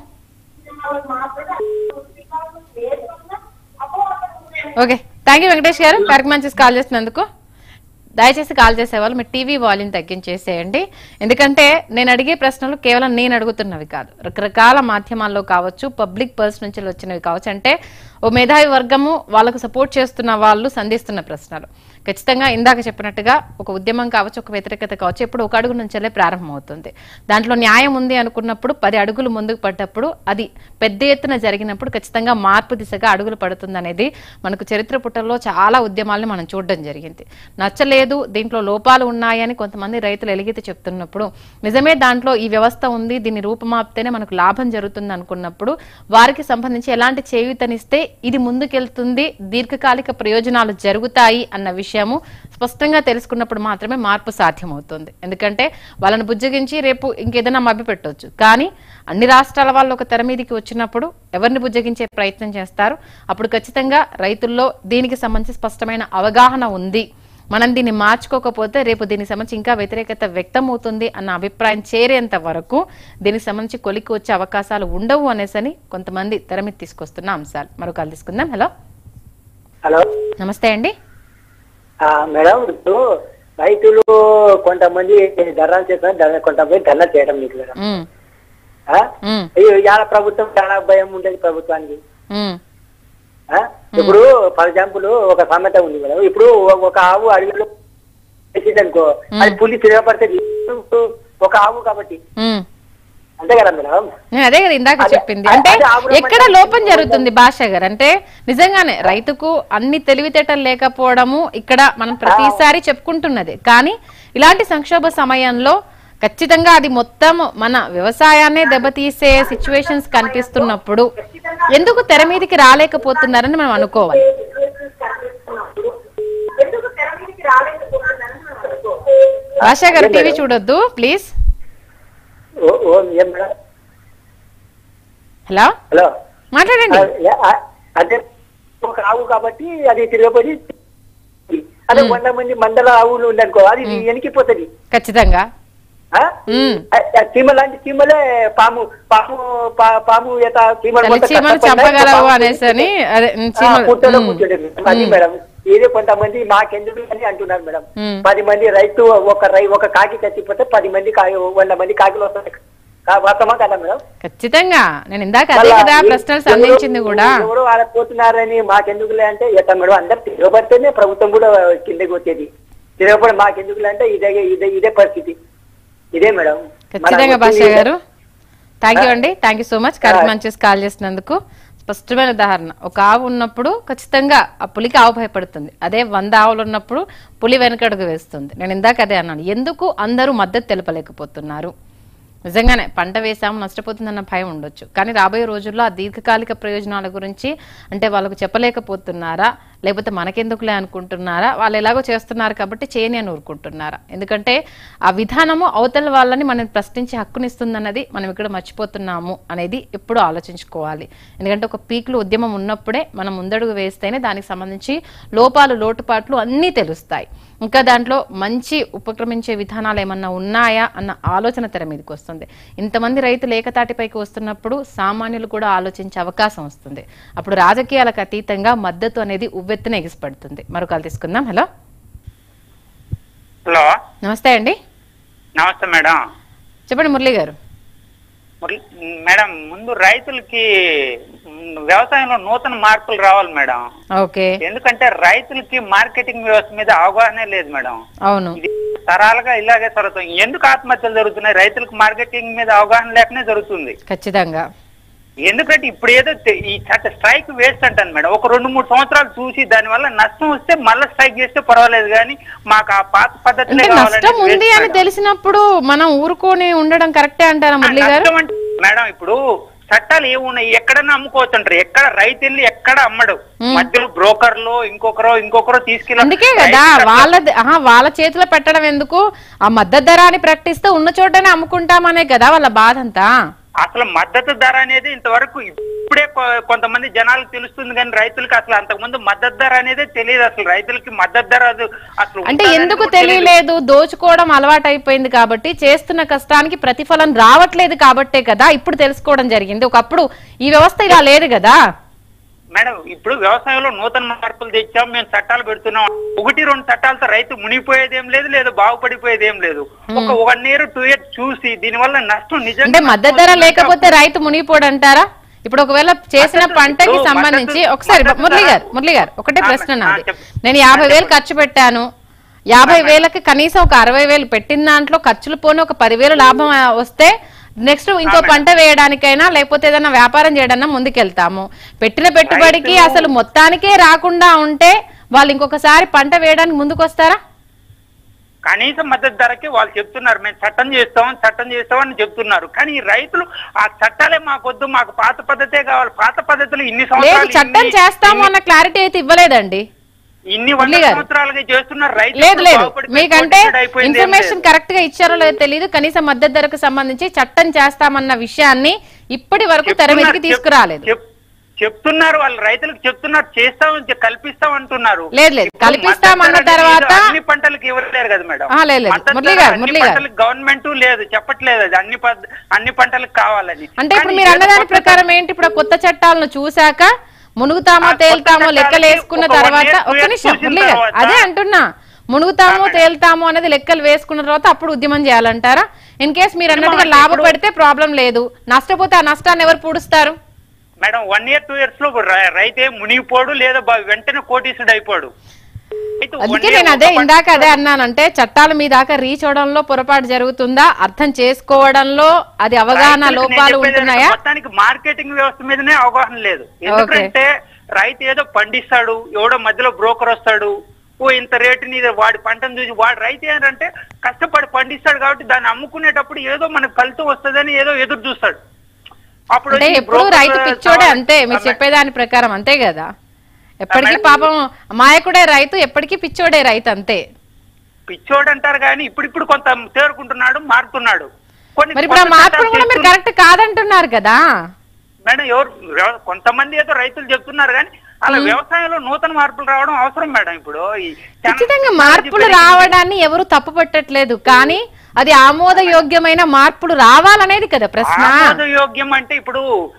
ఓకే థ్యాంక్ యూ వెంకటేష్ గారు కార్యక్రమం చేసి కాల్ చేసినందుకు దయచేసి కాల్ చేసేవాళ్ళు మీ టీవీ వాల్యూమ్ తగ్గించేసేయండి ఎందుకంటే నేను అడిగే ప్రశ్నలు కేవలం నేను అడుగుతున్నవి కాదు రకరకాల మాధ్యమాల్లో కావచ్చు పబ్లిక్ పర్స్ నుంచి వచ్చినవి కావచ్చు అంటే ఓ మేధావి వర్గము వాళ్ళకు సపోర్ట్ చేస్తున్న వాళ్ళు సంధిస్తున్న ప్రశ్నలు ఖచ్చితంగా ఇందాక చెప్పినట్టుగా ఒక ఉద్యమం కావచ్చు ఒక వ్యతిరేకత కావచ్చు ఎప్పుడు ఒక అడుగు నుంచెల్లే ప్రారంభమవుతుంది దాంట్లో న్యాయం ఉంది అనుకున్నప్పుడు పది అడుగులు ముందుకు పడ్డప్పుడు అది పెద్ద ఎత్తున జరిగినప్పుడు ఖచ్చితంగా మార్పు దిశగా అడుగులు పడుతుంది అనేది మనకు చరిత్ర పుటల్లో చాలా ఉద్యమాలను మనం చూడడం జరిగింది నచ్చలేదు దీంట్లో లోపాలు ఉన్నాయని కొంతమంది రైతులు ఎలిగితే చెప్తున్నప్పుడు నిజమే దాంట్లో ఈ వ్యవస్థ ఉంది దీన్ని రూపమాపితేనే మనకు లాభం జరుగుతుంది అనుకున్నప్పుడు వారికి సంబంధించి ఎలాంటి చేయూతనిస్తే ఇది ముందుకెళ్తుంది దీర్ఘకాలిక ప్రయోజనాలు జరుగుతాయి అన్న విషయము స్పష్టంగా తెలుసుకున్నప్పుడు మాత్రమే మార్పు సాధ్యమవుతుంది ఎందుకంటే వాళ్ళని బుజ్జగించి రేపు ఇంకేదైనా మభ్య పెట్టవచ్చు కానీ అన్ని రాష్ట్రాల వాళ్ళు ఒక తెర మీదకి వచ్చినప్పుడు ఎవరిని బుజ్జగించే ప్రయత్నం చేస్తారు అప్పుడు ఖచ్చితంగా రైతుల్లో దీనికి సంబంధించి స్పష్టమైన అవగాహన ఉంది మనం దీన్ని మార్చుకోకపోతే రేపు దీనికి సంబంధించి ఇంకా వ్యతిరేకత వ్యక్తం అవుతుంది అన్న అభిప్రాయం చేరేంత వరకు దీనికి సంబంధించి కొలికి వచ్చే అవకాశాలు ఉండవు అనేసని కొంతమంది తెర మీద తీసుకొస్తున్న అంశాలు మరొక తీసుకుందాం హలో హలో నమస్తే అండి ఆ, మేడం ఇప్పుడు రైతులు కొంతమంది ధర్నా చేస్తారు ధర్నా కొంతమంది ధర్నా చేయడం మీకు మేడం ఉమ్, ఆ? ఉమ్, అయ్యో చాలా ప్రభుత్వం చాలా భయం ఉంటుంది ప్రభుత్వానికి ఉమ్, ఆ? ఇప్పుడు ఫర్ ఎగ్జాంపుల్ ఒక సామెత ఉంది మేడం ఇప్పుడు ఒ- ఒక ఆవు అడవిలో వేసింది అనుకో అది పులి తిరగబడుతుంది ఒక ఆవు కాబట్టి ఉమ్. అంతే కదా మేడం నేను అదే కదా ఇందాక అదే- చెప్పింది అదే- అంటే అదే ఆవుల ఎక్కడ మధ్య- లోపం జరుగుతుంది భాష గారు అంటే నిజంగానే రైతుకు అన్ని తెలివితేటలు లేకపోవడము ఇక్కడ మనం ప్రతిసారి చెప్పుకుంటున్నది కానీ ఇలాంటి సంక్షోభ సమయంలో ఖచ్చితంగా అది మొత్తం మన వ్యవసాయాన్నే దెబ్బతీసే సిచ్యువేషన్స్ కనిపిస్తున్నప్పుడు ఎందుకు తెర మీదకి రాలేకపోతున్నారని మనం అనుకోవాలి భాష గారు టీవీ చూడొద్దు ప్లీజ్ ఓ- ఓ ఏం మేడం హలో హలో మాట్లాడండి ఆ, ఆ, అదే ఒక ఆవు కాబట్టి అది తిరగబడి అదే వంద మంది మందల ఆవులు ఉందనుకో అది వెనికిపోతుంది ఖచ్చితంగా ఆ? ఉమ్. ఆ- ఆ చీమ లాంటి చీమలే పాము పాము పా- పాము ఏత చీమలు చలి మొత్తం చీమలు కష్టపడ్డాయి, చంపగలవు పాము అనేసి అని అదే ఉమ్, ఆ, చీమలు పుట్టలో ఉమ్, కూర్చోండి అది ఉమ్, మేడం ఇది కొంతమంది మాకెందుకు అని అంటున్నారు మేడం మ్మ్. పది మంది రైతు ఒక రై ఒక కాకి చచ్చిపోతే పది మంది కాకి వంద మంది కాకిలు వస్తాయి కా- వాస్తవమా కదా మేడం ఖచ్చితంగా నేను ఇందాక అదే మళ్ళా కదా ఈ- ప్రశ్నలు ఎవరు- సంధించింది కూడా ఎవరు వాళ్ళ పోతున్నారని మాకెందుకులే అంటే ఎట్లా మేడం అందరు తిరగబడితేనే ప్రభుత్వం కూడా కిందకి వచ్చేది తిరగబడి మాకెందుకులే అంటే ఇదే ఇదే ఇదే పరిస్థితి ఇదే మేడం ఖచ్చితంగా మన భాష వచ్చింది గారు థ్యాంక్ యూ అండి థ్యాంక్ యూ సో మచ్ కార్యక్రమం చేసి కాల్ చేసినందుకు స్పష్టమైన ఉదాహరణ ఒక ఆవు ఉన్నప్పుడు ఖచ్చితంగా ఆ పులికి ఆవు భయపడుతుంది అదే వంద ఆవులు ఉన్నప్పుడు పులి వెనకడుగు వేస్తుంది నేను ఇందాక అదే అన్నాను ఎందుకు అందరూ మద్దతు తెలపలేకపోతున్నారు నిజంగానే పంట వేసాము నష్టపోతుందన్న భయం ఉండొచ్చు కానీ రాబోయే రోజుల్లో ఆ దీర్ఘకాలిక ప్రయోజనాల గురించి అంటే వాళ్ళకు చెప్పలేకపోతున్నారా లేకపోతే మనకెందుకులే అనుకుంటున్నారా వాళ్ళు ఎలాగో చేస్తున్నారు కాబట్టి చేయని అని ఊరుకుంటున్నారా ఎందుకంటే ఆ విధానము అవతల వాళ్ళని మనం ప్రశ్నించే హక్కునిస్తుందన్నది మనం ఇక్కడ మర్చిపోతున్నాము అనేది ఎప్పుడు ఆలోచించుకోవాలి ఎందుకంటే ఒక పీక్లు ఉద్యమం ఉన్నప్పుడే మనం ముందడుగు వేస్తేనే దానికి సంబంధించి లోపాలు లోటుపాట్లు అన్నీ తెలుస్తాయి ఇంకా దాంట్లో మంచి ఉపక్రమించే విధానాలు ఏమన్నా ఉన్నాయా అన్న ఆలోచన తెర మీదకి వస్తుంది ఇంతమంది రైతులు ఏకతాటిపైకి వస్తున్నప్పుడు సామాన్యులు కూడా ఆలోచించే అవకాశం వస్తుంది అప్పుడు రాజకీయాలకు అతీతంగా మద్దతు అనేది ఉవ్వెత్తున ఎగిసిపడుతుంది మరొకరు తీసుకుందాం హలో హలో నమస్తే అండి నమస్తే మేడం చెప్పండి మురళి గారు మురళి- మేడం ముందు రైతులకి మ్, వ్యవసాయంలో నూతన మార్పులు రావాలి మేడం ఓకే ఎందుకంటే రైతులకి మార్కెటింగ్ వ్యవస్థ మీద అవగాహనే లేదు మేడం అవును ఇది తరాలుగా ఇలాగే జరుగుతుంది ఎందుకు ఆత్మహత్యలు జరుగుతున్నాయి రైతులకు మార్కెటింగ్ మీద అవగాహన లేకనే జరుగుతుంది ఖచ్చితంగా ఎందుకంటే ఇప్పుడు ఏదో తె- ఈ చట్ట స్ట్రైక్ వేస్ట్ అంటాను మేడం ఒక రెండు మూడు సంవత్సరాలు చూసి దాని వల్ల నష్టం వస్తే మళ్ళీ స్ట్రైక్ చేస్తే పర్వాలేదు కానీ మాకు ఆ పాత పద్ధతి అంటే నష్టం ఉంది అని తెలిసినప్పుడు మనం ఊరుకొని ఉండడం కరెక్టే అంటారా మురళి గారు నష్టం అంటే మేడం ఇప్పుడు చట్టాలు ఏమున్నాయి ఎక్కడన్నా అమ్ముకోవచ్చు అంటారు ఎక్కడ రైతు వెళ్ళి ఎక్కడ అమ్మడు మధ్యలో బ్రోకర్లు ఇంకొకరో ఇంకొకరో తీసుకెళ్ళి అందుకే కదా వాళ్ళ ఆహా, వాళ్ళ చేతిలో పెట్టడం ఎందుకు ఆ మద్దతు ధర అని ప్రకటిస్తే ఉన్న చోటనే అమ్ముకుంటామనే కదా వాళ్ళ బాధ అంతా అసలు మద్దతు ధర అనేది ఇంతవరకు ఇప్పుడే కొ- కొంతమంది జనాలకు తెలుస్తుంది కానీ రైతులకు అసలు అంతకుముందు మద్దతు ధర అనేది తెలియదు అసలు రైతులకి మద్దతు ధర అది అసలు అంటే ఉంటుందని ఎందుకు కూడా తెలీదు. తెలియలేదు దోచుకోవడం అలవాటు అయిపోయింది కాబట్టి చేస్తున్న కష్టానికి ప్రతిఫలం రావట్లేదు కాబట్టే కదా ఇప్పుడు తెలుసుకోవడం జరిగింది ఒకప్పుడు ఈ వ్యవస్థ ఇలా లేదు కదా మేడం ఇప్పుడు వ్యవసాయంలో నూతన మార్పులు తెచ్చాం మేము చట్టాలు పెడుతున్నాం ఒకటి రెండు చట్టాలతో రైతు మునిగిపోయేది ఏం లేదు లేదు బాగుపడిపోయేది ఏం లేదు ఒక వన్ ఇయర్ టూ ఇయర్స్ చూసి దీనివల్ల నష్టం అంటే నిజంగా మద్దతు ధర లేకపోతే రైతు మునిగిపోడు అంటారా ఇప్పుడు ఒకవేళ చేసిన మద్దతు- పంటకి ఇప్పుడు సంబంధించి మద్దతు- ఒకసారి మద్దతు మురళి ధర- గారు మురళి గారు ఒకటే ఆ, ప్రశ్న ఆ, నాది చెప్పు. నేను యాభై వేలు ఖర్చు పెట్టాను యాభై వేలకి కనీసం ఒక అరవై వేలు పెట్టిన దాంట్లో ఖర్చులు పోను ఒక పదివేలు లాభం ఆ, వస్తే నెక్స్ట్ ఇంకో పంట వేయడానికైనా లేకపోతే ఏదైనా వ్యాపారం చేయడన్నా ముందుకెళ్తాము పెట్టిన పెట్టుబడికి రైతులు- అసలు మొత్తానికే రాకుండా ఉంటే వాళ్ళు ఇంకొకసారి పంట వేయడానికి ముందుకు వస్తారా కనీస మద్దతు ధరకి వాళ్ళు చెప్తున్నారు మేము చట్టం చేస్తాం చట్టం చేస్తామని చెప్తున్నారు కానీ ఈ రైతులు ఆ చట్టాలే మాకొద్దు మాకు పాత పద్ధతే కావాలి పాత పద్ధతులు ఇన్ని లేదు సంవత్సరాలు చట్టం ఇన్ని- చేస్తాము అన్న క్లారిటీ అయితే ఇవ్వలేదండి ఇన్ని మురళి వందల గారు. సంవత్సరాలుగా చేస్తున్నారు రైతులు లేదు ఇప్పుడు లేదు బాగుపడిపోయి మీకంటే కోటీశ్వరుడు అయిపోయింది ఏం ఇన్ఫర్మేషన్ లేదు. కరెక్ట్ గా ఇచ్చారో లేదో తెలియదు కనీసం మద్దతు ధరకు సంబంధించి చట్టం చేస్తామన్న విషయాన్ని ఇప్పటి వరకు తెర చెప్తున్నారు, మీదకి చెప్- తీసుకురాలేదు చెప్- చెప్తున్నారు వాళ్ళు రైతులకు చెప్తున్నారు చేస్తాం చె- కల్పిస్తాం అంటున్నారు లేదు, లేదు. ఇప్పుడు కల్పిస్తాం మద్దతు అన్న ధర తర్వాత- అనేది అన్ని పంటలకు ఇవ్వలేరు కదా మేడం ఆ, లేదు, లేదు. మద్దతు మురళి ధర గారు, అన్ని మురళి గారు. పంటలకు గవర్నమెంట్ లేదు చెప్పట్లేదు అది అన్ని పద్- అన్ని పంటలకు కావాలని అంటే ఇప్పుడు కానీ మీరు ఏదో అన్నదాని కొత్త ప్రకారం ఏంటి ఇప్పుడు ఆ కొత్త చట్టాలను చూశాక మునుగుతామో ఆ కొత్త తేల్తామో లెక్కలు చట్టాలకి వేసుకున్న ఒక one తర్వాత year, two ఒక్క years నిమిషం చూసిన మురళి గారు తర్వాత- అదే అంటున్నా మునుగుతామో ఆ, మేడం. తేల్తామో అనేది లెక్కలు వేసుకున్న తర్వాత అప్పుడు ఉద్యమం చేయాలంటారా ఇన్ కేస్ మీరు అన్నట్టుగా ఇప్పుడు- లాభపడితే ప్రాబ్లం లేదు నష్టపోతే ఆ నష్టాన్ని ఎవరు పూడుస్తారు madam one year two years లో రై- రైతే మునిగిపోడు లేదా బ- వెంటనే కోటీసుడు అయిపోడు అయితే one అందుకే year నేను ఒక అదే పంట- ఇందాక అదే అన్నానంటే చట్టాలు మీ దాకా రీచ్ అవడంలో పొరపాటు జరుగుతుందా అర్థం చేసుకోవడంలో అది అవగాహన రైతులకు నేను లోపాలు చెప్పేది ఉంటున్నాయా ఏంటంటే మొత్తానికి మార్కెటింగ్ వ్యవస్థ మీదనే అవగాహన లేదు ఎందుకంటే రైతు ఏదో పండిస్తాడు ఎవడో మధ్యలో బ్రోకర్ వస్తాడు ఓ ఇంత రేటు నీ వాడి పంటను చూసి వాడు రైతు ఏంటంటే కష్టపడి పండిస్తాడు కాబట్టి దాన్ని అమ్ముకునేటప్పుడు ఏదో మనకు ఫలితం వస్తుందని ఏదో ఎదురు చూస్తాడు అప్పుడు అంటే వచ్చి ఎప్పుడు broker రైతు పిచ్చోడే సవాల్- అంతే మీరు అమ్మ- చెప్పేదాని ప్రకారం అంతే కదా ఎప్పటికీ మేడం, పాపం అమాయకుడే రైతు ఎప్పటికీ పిచ్చోడే రైతు అంతే పిచ్చోడు అంటారు కానీ ఇప్పుడు ఇప్పుడు కొంత తేరుకుంటున్నాడు మారుతున్నాడు కొన్ని మరి ఇప్పుడు ఆ కొత్త మార్పులు చట్టాలు కూడా మీరు తెస్తున్నారు. కరెక్ట్ కాదంటున్నారు కదా మేడం ఎవరు వ్యవ- కొంతమంది ఏదో రైతులు చెప్తున్నారు కానీ అలా వ్యవసాయంలో నూతన మార్పులు రావడం అవసరం మేడం ఇప్పుడు ఈ ఖచ్చితంగా చాలా మార్పులు పెరిగింది. రావడాన్ని ఎవరు తప్పు పట్టట్లేదు కానీ అది ఆమోదయోగ్యమైన మార్పులు రావాలనేది కదా ప్రశ్న ఆమోదయోగ్యం అంటే ఇప్పుడు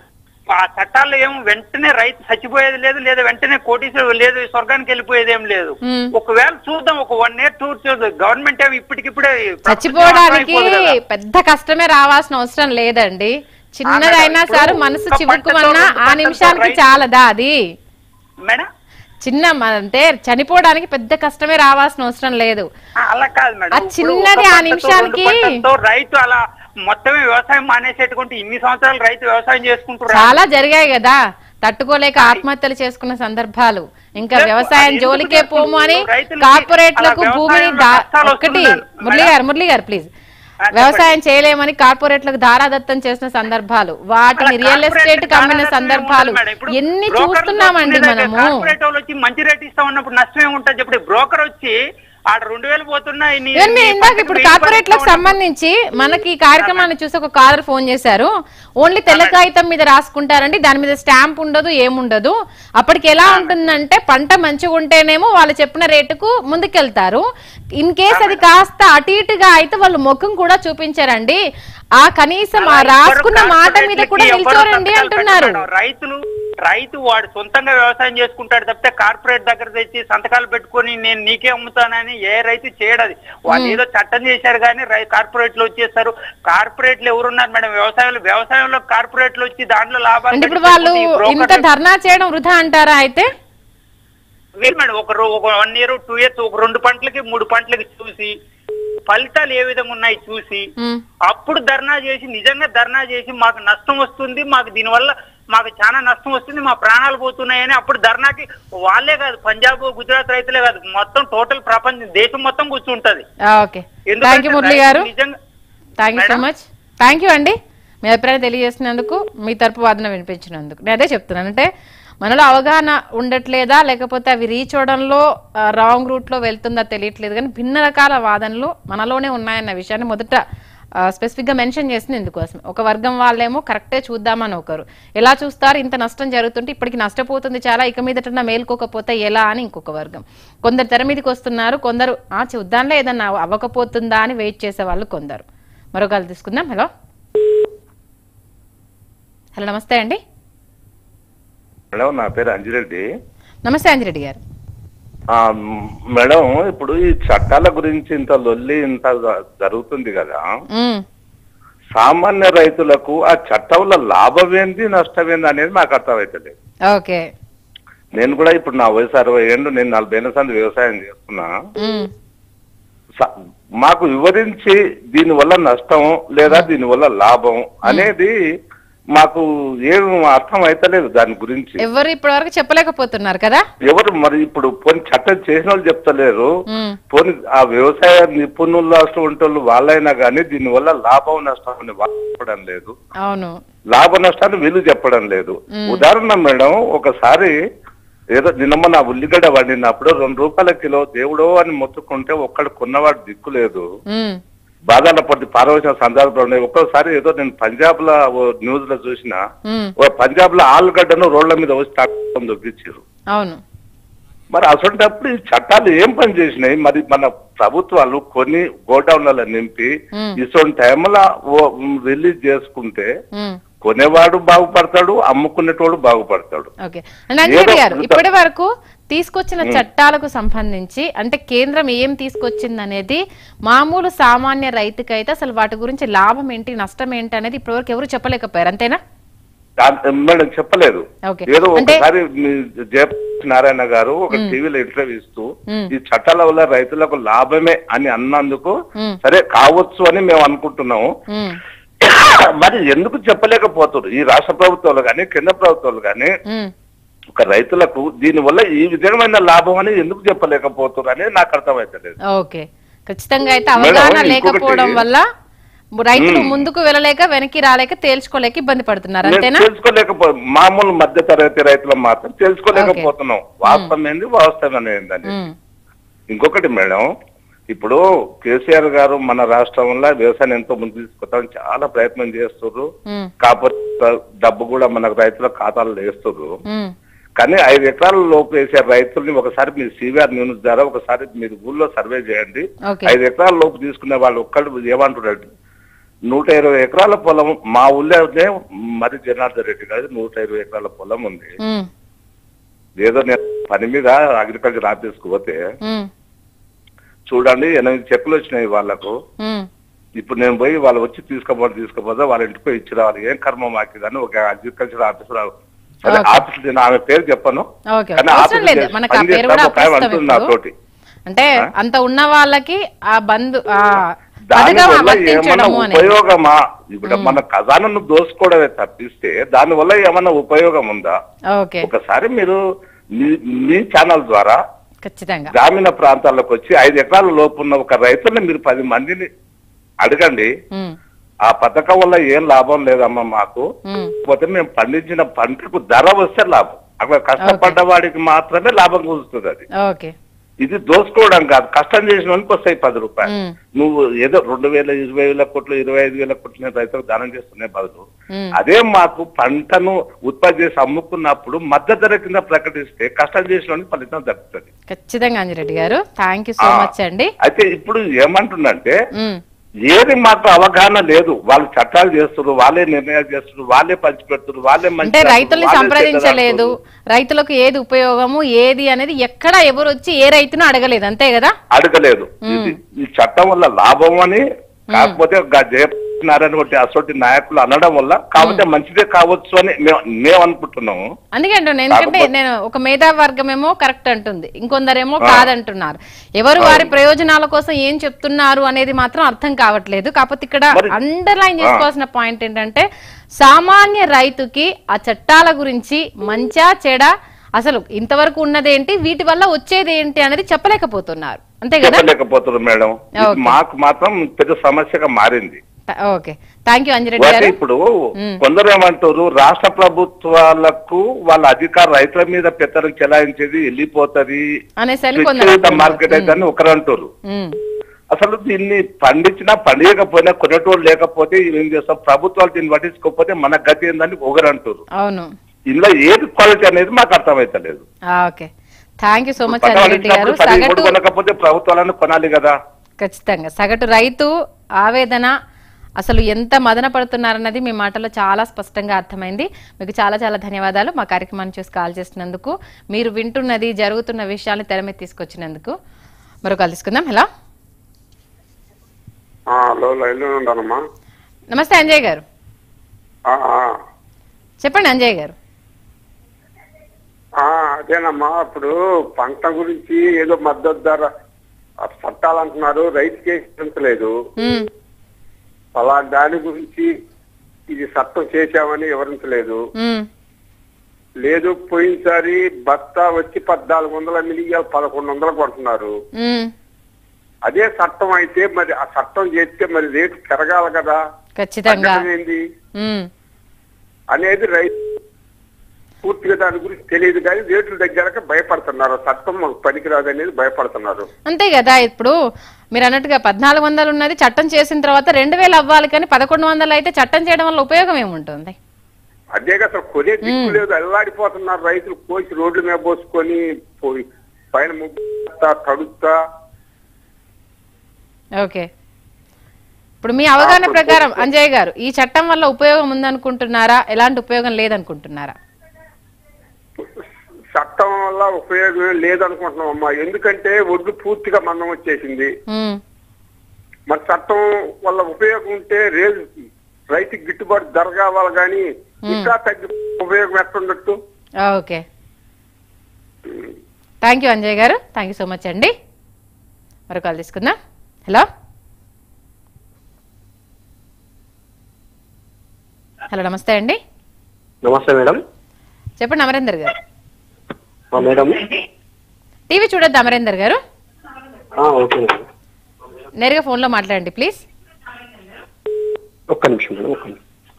ఆ చట్టాల్లో ఏం వెంటనే రైతు చచ్చిపోయేది లేదు లేదా వెంటనే కోటీశ్వరు లేదు స్వర్గానికి వెళ్ళిపోయేది ఏం లేదు మ్మ్. ఒకవేళ చూద్దాం ఒక వన్ ఇయర్ టూ గవర్నమెంట్ ఏమి ఇప్పటికిప్పుడే చచ్చిపోవడానికి ప్రపంచం అయిపోదు కదా. పెద్ద కష్టమే రావాల్సిన అవసరం లేదండి చిన్నదైనా ఇప్పుడు సరే మనసు ఒక చివుక్కుమన్నా పంటతో, ఆ రెండు నిమిషానికి పంటలతో చాలదా అది మేడం చిన్న మ- అంటే చనిపోవడానికి పెద్ద కష్టమే రావాల్సిన అవసరం లేదు ఆ, అలా కాదు మేడం ఆ ఇప్పుడు చిన్నది ఒక ఆ పంటతో, నిమిషానికి- రెండు పంటలతో రైతు అలా మొత్తమే వ్యవసాయం మానేసేట్టుకుంటే ఇన్ని సంవత్సరాలు రైతు వ్యవసాయం చేసుకుంటూ రా- చాలా జరిగాయి కదా తట్టుకోలేక ఆత్మహత్యలు చేసుకున్న సందర్భాలు ఇంకా లేదు, వ్యవసాయం అది ఎందుకు జోలికే పోము అని చేస్తున్నారు? రైతులకి కార్పొరేట్లకు అలా భూమిని వ్యవసాయంలో దా- కష్టాలు ఒక్కటి వస్తున్నాయి మురళి గారు మురళి గారు ప్లీజ్ చెప్పండి. వ్యవసాయం చేయలేమని కార్పొరేట్లకు దారాదత్తం చేసిన సందర్భాలు వాటిని అలా రియల్ ఎస్టేట్ కార్పొరేట్ కి అమ్మిన దారాదత్తం సందర్భాలు ఏముండదు మేడం. ఇప్పుడు ఎన్ని బ్రోకర్లు చూస్తున్నామండి దొరుకుతున్నదే మనము కార్పొరేట్ వాళ్ళు వచ్చి మంచి రేట్ ఇస్తా ఉన్నప్పుడు నష్టం ఏముంటుంది ఇప్పుడు బ్రోకర్ వచ్చి ఆడ రెండు వేలు పోతున్నాయి నీ- ఇవన్నీ నీ ఇందాక పంటకి ఇప్పుడు వెయ్యి కార్పొరేట్లకు పడిస్తా సంబంధించి మనకి ఈ కార్యక్రమాన్ని చూసి ఒక కాలర్ ఫోన్ చేశారు ఓన్లీ తెల్ల కాగితం మీద రాసుకుంటారండి దాని మీద స్టాంప్ ఉండదు ఏముండదు అప్పటికి ఎలా ఉంటుందంటే పంట మంచిగా ఉంటేనేమో వాళ్ళు చెప్పిన రేటుకు ముందుకెళ్తారు ఇన్ కేస్ అది కాస్త అటు ఇటుగా అయితే వాళ్ళు ముఖం కూడా చూపించారండి ఆ కనీసం ఆ అలా రాసుకున్న ఎవ్వరు మాట మీద కూడా కార్పొరేట్లకి ఎవ్వరు నిల్చోరండి సంతకాలు అంటున్నారు పెట్టరు మేడం. రైతులు రైతు వాడు సొంతంగా వ్యవసాయం చేసుకుంటాడు తప్పితే కార్పొరేట్ దగ్గర తెచ్చి సంతకాలు పెట్టుకొని నేను నీకే అమ్ముతానని ఏ రైతు చేయడది వాళ్ళు ఏదో చట్టం చేశారు కానీ రై- కార్పొరేట్లు వచ్చేస్తారు కార్పొరేట్లు ఎవరున్నారు మేడం వ్యవసాయంలో వ్యవసాయంలో కార్పొరేట్లు వచ్చి దాంట్లో లాభాలు అంటే ఇప్పుడు వాళ్ళు పెట్టుకొని ఈ ఇంత బ్రోకర్లు- ధర్నా చేయడం వృధా అంటారా అయితే లేదు మేడం ఒక రో- ఒక వన్ ఇయర్ టూ ఇయర్స్ ఒక రెండు పంటలకి మూడు పంటలకి చూసి ఫలితాలు ఏ విధంగా ఉన్నాయి చూసి ఉమ్, అప్పుడు ధర్నా చేసి నిజంగా ధర్నా చేసి మాకు నష్టం వస్తుంది మాకు దీనివల్ల మాకు చాలా నష్టం వస్తుంది మా ప్రాణాలు పోతున్నాయని అప్పుడు ధర్నాకి వాళ్ళే కాదు పంజాబ్ గుజరాత్ రైతులే కాదు మొత్తం టోటల్ ప్రపంచం దేశం మొత్తం కూర్చుంటది ఆ, ఓకే ఎందుకంటే థ్యాంక్ యూ మురళి రైతు గారు నిజంగా thank you so madam? Much thank you అండి మీ అభిప్రాయం తెలియజేసినందుకు మీ తరపు వాదన వినిపించినందుకు నేను అదే చెప్తున్నాను అంటే మనలో అవగాహన ఉండట్లేదా లేకపోతే అవి రీచ్ అవడంలో రాంగ్ రూట్లో వెళ్తుందా తెలియట్లేదు కానీ భిన్న రకాల వాదనలు మనలోనే ఉన్నాయన్న విషయాన్ని మొదట స్పెసిఫిక్గా మెన్షన్ చేసింది ఇందుకోసం ఒక వర్గం వాళ్ళేమో కరెక్టే చూద్దామని ఒకరు ఎలా చూస్తారు ఇంత నష్టం జరుగుతుంటే ఇప్పటికి నష్టపోతుంది చాలా ఇక మీదట మేల్కోకపోతే ఎలా అని ఇంకొక వర్గం కొందరు తెర మీదకి వస్తున్నారు కొందరు ఆ చూద్దాంలో ఏదన్నా అవ్వకపోతుందా అని వెయిట్ చేసే వాళ్ళు కొందరు మరొక తీసుకుందాం హలో హలో నమస్తే అండి మేడం నా పేరు అంజిరెడ్డి నమస్తే అంజిరెడ్డి గారు ఆ, మ్, మేడం ఇప్పుడు ఈ చట్టాల గురించి ఇంత లొల్లి ఇంత జ- జరుగుతుంది కదా ఉమ్, సామాన్య రైతులకు ఆ చట్టంలో లాభం ఏంది నష్టం ఏంది అనేది నాకు అర్థమవుతలేదు ఓకే నేను కూడా ఇప్పుడు నా వయసు అరవై ఏళ్ళు నేను నలభై ఏళ్ళ సంది వ్యవసాయం చేస్తున్నా ఉమ్, స- మాకు వివరించి దీని వల్ల నష్టం లేదా దీని వల్ల లాభం అనేది మాకు ఏం అర్థం అయితలేదు దాని గురించి ఎవరు ఇప్పటి వరకు చెప్పలేకపోతున్నారు కదా ఎవరు మరి ఇప్పుడు పోనీ చట్టం చేసిన వాళ్ళు చెప్తలేరు ఉమ్, పోనీ ఆ వ్యవసాయ నిపుణులు అటువంటి వాళ్ళు వాళ్ళైనా కానీ దీనివల్ల లాభం నష్టం అని వాళ్ళు చెప్పడం లేదు అవును లాభ నష్టాన్ని వీళ్ళు చెప్పడం లేదు మ్మ్. ఉదాహరణ మేడం ఒకసారి ఏదో నిన్న నా ఉల్లిగడ్డ వండినప్పుడు రెండు రూపాయల కిలో దేవుడో అని మొత్తుకుంటే ఒక్కడు కొన్నవాడు దిక్కు లేదు ఉమ్, బాధాల పడి పారవలసిన సందర్భాలు ఉన్నాయి ఒక్కోసారి ఏదో నేను పంజాబ్ లో న్యూస్ లో చూసిన ఉమ్, ఓ పంజాబ్ లో ఆలుగడ్డను రోడ్ల మీద వచ్చి తాకడం దొప్పించారు అవును మరి అసలు ఈ చట్టాలు ఏం పని చేసినాయి మరి మన ప్రభుత్వాలు కొన్ని గోడౌన్లలో నింపి మ్మ్. ఇటువంటి టైంలో రిలీజ్ చేసుకుంటే ఉమ్. కొనేవాడు బాగుపడతాడు అమ్ముకునేటోడు బాగుపడతాడు ఓకే అండ్ అంజిరెడ్డి ఏదో గారు ఇంత- ఇప్పటి వరకు తీసుకొచ్చిన చట్టాలకు సంబంధించి అంటే కేంద్రం ఏం తీసుకొచ్చింది అనేది మామూలు సామాన్య రైతుకైతే అసలు వాటి గురించి లాభం ఏంటి నష్టం ఏంటి అనేది ఇప్పటివరకు ఎవరు చెప్పలేకపోయారు అంతేనా దా- మేడం చెప్పలేదు ఓకే. ఏదో అంటే- ఒకసారి మీ జయప్రకాష్ నారాయణ గారు ఒక టీవీలో ఇంటర్వ్యూ ఇస్తూ మ్మ్. ఈ చట్టాల వల్ల రైతులకు లాభమే అని అన్నందుకు మ్మ్. సరే కావచ్చు అని మేము అనుకుంటున్నాము ఉమ్, మరి ఎందుకు చెప్పలేకపోతున్నారు ఈ రాష్ట్ర ప్రభుత్వాలు కానీ కేంద్ర ప్రభుత్వాలు కానీ ఉమ్, ఒక రైతులకు దీని వల్ల ఈ విధమైన లాభం అని ఎందుకు చెప్పలేకపోతున్నారు అనేది నాకు అర్థమైతలేదు ఓకే ఖచ్చితంగా అయితే అవగాహన మేడం, లేకపోవడం ఇంకొకటి- వల్ల రైతులు మ్మ్. ముందుకు వెళ్ళలేక వెనక్కి రాలేక తేల్చుకోలేక ఇబ్బంది పడుతున్నారు నేను అంతేనా తెలుసుకోలేకపో మామూలు మధ్య తరగతి రైతులు మాత్రం తెలుసుకోలేకపోతున్నాం వాస్తవం ఏంది వాస్తవం ఏందని ఉమ్, ఇంకొకటి మేడం ఇప్పుడు కేసీఆర్ గారు మన రాష్ట్రంలో వ్యవసాయం ఎంతో ముందు తీసుకొస్తామని చాలా ప్రయత్నం చేస్తున్నారు ఉమ్, కాకపోతే డబ్బు కూడా మనకు రైతుల ఖాతాలో వేస్తున్నారు ఉమ్, కానీ ఐదు ఎకరాల లోపు వేసే రైతుల్ని ఒకసారి మీరు సివిఆర్ న్యూస్ ద్వారా ఒకసారి మీరు ఊళ్ళో సర్వే చేయండి ఓకే ఐదు ఎకరాల లోపు తీసుకునే వాళ్ళు ఒక్కళ్ళు ఏమంటున్నారు నూట ఇరవై ఎకరాల పొలం మా ఊళ్ళోనే మరి జనార్దన్ రెడ్డి గారి నూట ఇరవై ఎకరాల పొలం ఉంది ఉమ్, ఏదో నేను పని మీద అగ్రికల్చర్ ఆఫీస్కి పోతే ఉమ్, చూడండి ఎనిమిది చెక్కులు వచ్చినాయి వాళ్ళకు ఉమ్. ఇప్పుడు నేను పోయి వాళ్ళు వచ్చి తీసుకోపోతే తీసుకోపోతే వాళ్ళ ఇంటికి పోయి ఇచ్చి రావాలి ఏం కర్మ మాకిదని ఒక అగ్రికల్చర్ ఆఫీసర్ సరే Okay. ఆఫీస్ నేను ఆమె పేరు చెప్పను ఓకే కానీ అవసరం ఆఫీస్ లేదు చేసి మనకు ఆ పని పేరు కూడా చేస్తాము, ఒక ఆమె అప్పిస్తాం అంటుంది ఇప్పుడు. నాతోటి అంటే అంత ఉన్న వాళ్ళకి ఆ బంధు ఆ దాని పథకం వల్ల ఏమన్నా వర్తించడము అనేది ఉపయోగమా ఇప్పుడు మన ఖజానాను దోసుకోవడమే తప్పిస్తే దాని వల్ల ఏమన్నా ఉపయోగం ఉందా ఓకే ఒకసారి మీరు మీ మీ ఛానల్ ద్వారా ఖచ్చితంగా గ్రామీణ ప్రాంతాలకు వచ్చి ఐదు ఎకరాల లోపు ఉన్న ఒక రైతుని మీరు పది మందిని అడగండి ఉమ్, ఆ పథకం వల్ల ఏం లాభం లేదమ్మా మాకు ఉమ్, పోతే మేము పండించిన పంటకు ధర వస్తే లాభం అక్కడ కష్టపడ్డ వాడికి మాత్రమే లాభం కుదురుతుంది అది ఓకే ఇది దోసుకోవడం కాదు కష్టం చేసిన వానికి వస్తాయి పది రూపాయలు ఉమ్, నువ్వు ఏదో రెండు వేల ఇరవై వేల కోట్లు ఇరవై ఐదు వేల కోట్లు నేను రైతులకు దానం చేస్తున్నే బదులు ఉమ్. అదే మాకు పంటను ఉత్పత్తి చేసి అమ్ముకున్నప్పుడు మద్దతు ధర కింద ప్రకటిస్తే కష్టం చేసిన వానికి ఫలితం దక్కుతుంది ఖచ్చితంగా Anjireddy garu thank you so ఆ. మచ్ అండి అయితే ఇప్పుడు ఏమంటుందంటే ఉమ్, ఏది మాకు అవగాహన లేదు వాళ్ళు చట్టాలు చేస్తున్నారు వాళ్ళే నిర్ణయాలు చేస్తున్నారు వాళ్ళే పంచిపెడుతున్నారు వాళ్ళే మంచి అంటే చేస్తున్నారు, రైతుల్ని వాళ్ళే సంప్రదించలేదు చెడ్డదంటున్నారు. రైతులకు ఏది ఉపయోగము ఏది అనేది ఎక్కడ ఎవరు వచ్చి ఏ రైతును అడగలేదు అంతే కదా అడగలేదు ఇది ఈ చట్టం వల్ల లాభం అని కాకపోతే గా- జయనారాయణ ఒకటి అసోటి నాయకులు అనడం వల్ల కాకపోతే మంచిదే కావచ్చు అని మేము మేము అనుకుంటున్నాము అందుకే అంటున్నాను ఎందుకంటే కాకపోతే- నేను ఒక మేధా వర్గం ఏమో కరెక్ట్ అంటుంది ఇంకొందరేమో కాదంటున్నారు ఎవరు వారి ప్రయోజనాల కోసం ఏం చెప్తున్నారు అనేది మాత్రం అర్థం కావట్లేదు కాకపోతే ఇక్కడ మరి- అండర్లైన్ చేసుకోవాల్సిన పాయింట్ ఏంటంటే సామాన్య రైతుకి ఆ చట్టాల గురించి మంచా చెడ అసలు ఇంతవరకు ఉన్నదేంటి వీటి వల్ల వచ్చేది ఏంటి అనేది చెప్పలేకపోతున్నారు అంతే కదా చెప్పలేకపోతున్నారు మేడం ఇది ఓకే. మాకు మాత్రం పెద్ద సమస్యగా మారింది త- ఓకే థ్యాంక్ యూ అంజిరెడ్డి వాటి గారు ఇప్పుడు కొందరు ఏమంటారు రాష్ట్ర ప్రభుత్వాలకు వాళ్ళ అధికార రైతుల మీద పెత్తనం చెలాయించేది వెళ్ళిపోతది అనేసరి కొందరు విచ్చలవిత అంటున్నారు. మార్కెట్ అయితే అని ఒకరు అంటారు ఉమ్, అసలు దీన్ని పండించినా పండియకపోయినా కొనేటోళ్ళు లేకపోతే ఏం చేస్తాం ప్రభుత్వాలు దీన్ని పట్టించుకోకపోతే మన గతి ఏందని ఒకరు అంటారు అవును ఇందులో ఏది క్వాలిటీ అనేది మాకు అర్థమైతలేదు ఆ, okay thank you so much పంట అంజిరెడ్డి గారు పండించినప్పుడు పది సగటు మూడు కొనకపోతే ప్రభుత్వాలను కొనాలి కదా ఖచ్చితంగా సగటు రైతు ఆవేదన అసలు ఎంత మదన పడుతున్నారన్నది మీ మాటలో చాలా స్పష్టంగా అర్థమైంది మీకు చాలా చాలా ధన్యవాదాలు మా కార్యక్రమాన్ని చూసి కాల్ చేసినందుకు మీరు వింటున్నది జరుగుతున్న విషయాన్ని తెర మీద తీసుకొచ్చినందుకు మరొక తీసుకుందాం హలో హలో లైన్లో ఉంటానమ్మా నమస్తే అంజయ్ గారు ఆ, ఆ. చెప్పండి అంజయ్ గారు ఆ, అదేనమ్మా ఇప్పుడు పంట గురించి ఏదో మద్దతు ధర ఆ చట్టాలు అంటున్నారు రైతుకి లేదు ఉమ్, అలా దాని గురించి ఇది చట్టం చేశామని వివరించలేదు ఉమ్, లేదు పోయినసారి బత్తా వచ్చి పద్నాలుగు వందల మిలియాలు పదకొండు వందలు కొంటున్నారు ఉమ్, అదే చట్టం అయితే మరి ఆ చట్టం చేస్తే మరి రేటు పెరగాలి కదా ఖచ్చితంగా తగ్గడం ఏంది ఉమ్, అనేది రైతు పూర్తిగా దాని గురించి తెలియదు కానీ రేట్లు దగ్గరక భయపడుతున్నారు చట్టం మాకు పనికిరాదు అనేది భయపడుతున్నారు అంతే కదా ఇప్పుడు మీరు అన్నట్టుగా పద్నాలుగు వందలు ఉన్నది చట్టం చేసిన తర్వాత రెండు వేలు అవ్వాలి కానీ పదకొండు వందలు అయితే చట్టం చేయడం వల్ల ఉపయోగం ఏముంటుంది అదే కదా అసలు కొనే దిక్కు లేదు అల్లాడిపోతున్నారు రైతులు కోసి రోడ్ల మీద పోసుకొని పోయి పైన ముగ్గుతా తడుస్తా ఓకే ఇప్పుడు మీ అవగాహన ప్రకారం అంజయ్ గారు ఈ చట్టం వల్ల ఉపయోగం ఉందనుకుంటున్నారా ఎలాంటి ఉపయోగం లేదనుకుంటున్నారా చట్టం వల్ల ఉపయోగం ఏం లేదనుకుంటున్నాం అమ్మా ఎందుకంటే ఒడ్డు పూర్తిగా మందం వచ్చేసింది ఉమ్, మరి చట్టం వల్ల ఉపయోగం ఉంటే రేటు రైతుకి గిట్టుబాటు ధర కావాలి కానీ ఇంకా తగ్గి ఉపయోగం ఎట్టుండొచ్చు okay thank you Anjay garu thank you so much అండి మరో కాల్ తీసుకుందాం హలో హలో నమస్తే అండి నమస్తే మేడం చెప్పండి అమరేందర్ గారు ఆ, మేడం టీవీ చూడొద్దు అమరేందర్ గారు ఆ, ఓకే మేడం నేరుగా ఫోన్లో మాట్లాడండి ప్లీజ్ ఒక్క నిమిషం మేడం ఒక్క నిమిషం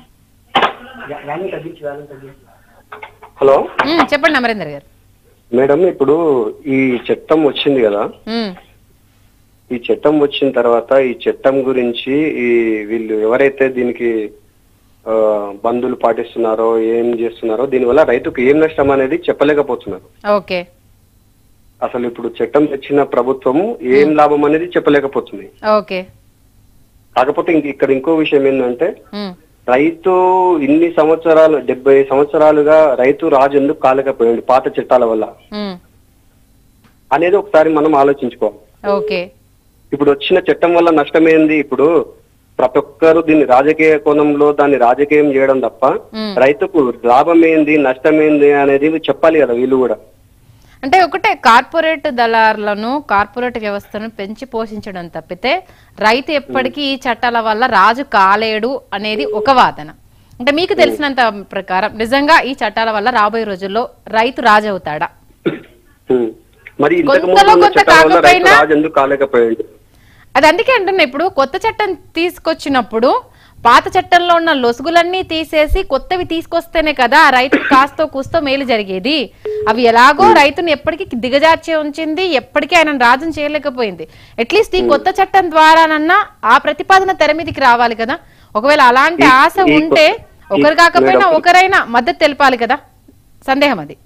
హలో ఉమ్, చెప్పండి అమరేందర్ గారు మేడం ఇప్పుడు ఈ చట్టం వచ్చింది కదా ఉమ్, ఈ చట్టం వచ్చిన తర్వాత ఈ చట్టం గురించి ఈ వీళ్ళు ఎవరైతే దీనికి ఆ, బంధులు పాటిస్తున్నారో ఏం చేస్తున్నారో దీనివల్ల రైతుకు ఏం నష్టం అనేది చెప్పలేకపోతున్నారు ఓకే అసలు ఇప్పుడు చట్టం తెచ్చిన ప్రభుత్వం ఏం లాభం అనేది చెప్పలేకపోతుంది ఓకే కాకపోతే ఇంక ఇక్కడ ఇంకో విషయం ఏంటంటే ఉమ్, రైతు ఇన్ని సంవత్సరాలు డెబ్బై సంవత్సరాలుగా రైతు రాజు ఎందుకు కాలేకపోయాడు పాత చట్టాల వల్ల ఉమ్, అనేది ఒకసారి మనం ఆలోచించుకోవాలి ఓకే ఇప్పుడు వచ్చిన చట్టం వల్ల నష్టం ఏంది ఇప్పుడు ప్రతి ఒక్కరు దీన్ని రాజకీయ కోణంలో దాన్ని రాజకీయం చేయడం తప్ప ఉమ్. రైతుకు లాభం ఏంది నష్టం ఏంది అనేది చెప్పాలి కదా వీళ్ళు కూడా అంటే ఒకటే కార్పొరేట్ దళారులను కార్పొరేట్ వ్యవస్థను పెంచి పోషించడం తప్పితే రైతు ఎప్పటికీ ఈ చట్టాల వల్ల రాజు కాలేడు అనేది ఒక వాదన అంటే మీకు తెలిసినంత ప్రకారం నిజంగా ఈ చట్టాల వల్ల రాబోయే రోజుల్లో రైతు రాజు అవుతాడా ఉమ్. మరి ఇంతకు ముందు కొంతలో ఉన్న కొంత చట్టాల వల్ల రైతు కాకపోయినా- రాజు ఎందుకు కాలేకపోయాడు అది అందుకే అంటున్నా ఇప్పుడు కొత్త చట్టం తీసుకొచ్చినప్పుడు పాత చట్టంలో ఉన్న లొసుగులన్నీ తీసేసి కొత్తవి తీసుకొస్తేనే కదా ఆ రైతుకు కాస్తో కూస్తో మేలు జరిగేది అవి ఎలాగో రైతుని ఎప్పటికీ దిగజార్చి ఉంచింది ఎప్పటికీ ఆయన రాజుని చేయలేకపోయింది అట్లీస్ట్ ఈ కొత్త చట్టం ద్వారానన్నా ఆ ప్రతిపాదన తెర మీదకి రావాలి కదా ఒకవేళ అలాంటి ఈ- ఆశ ఈ కొ- ఉంటే ఒకరు ఈ- కాకపోయినా మేడం. ఒకరైనా మద్దతు తెలపాలి కదా సందేహం అది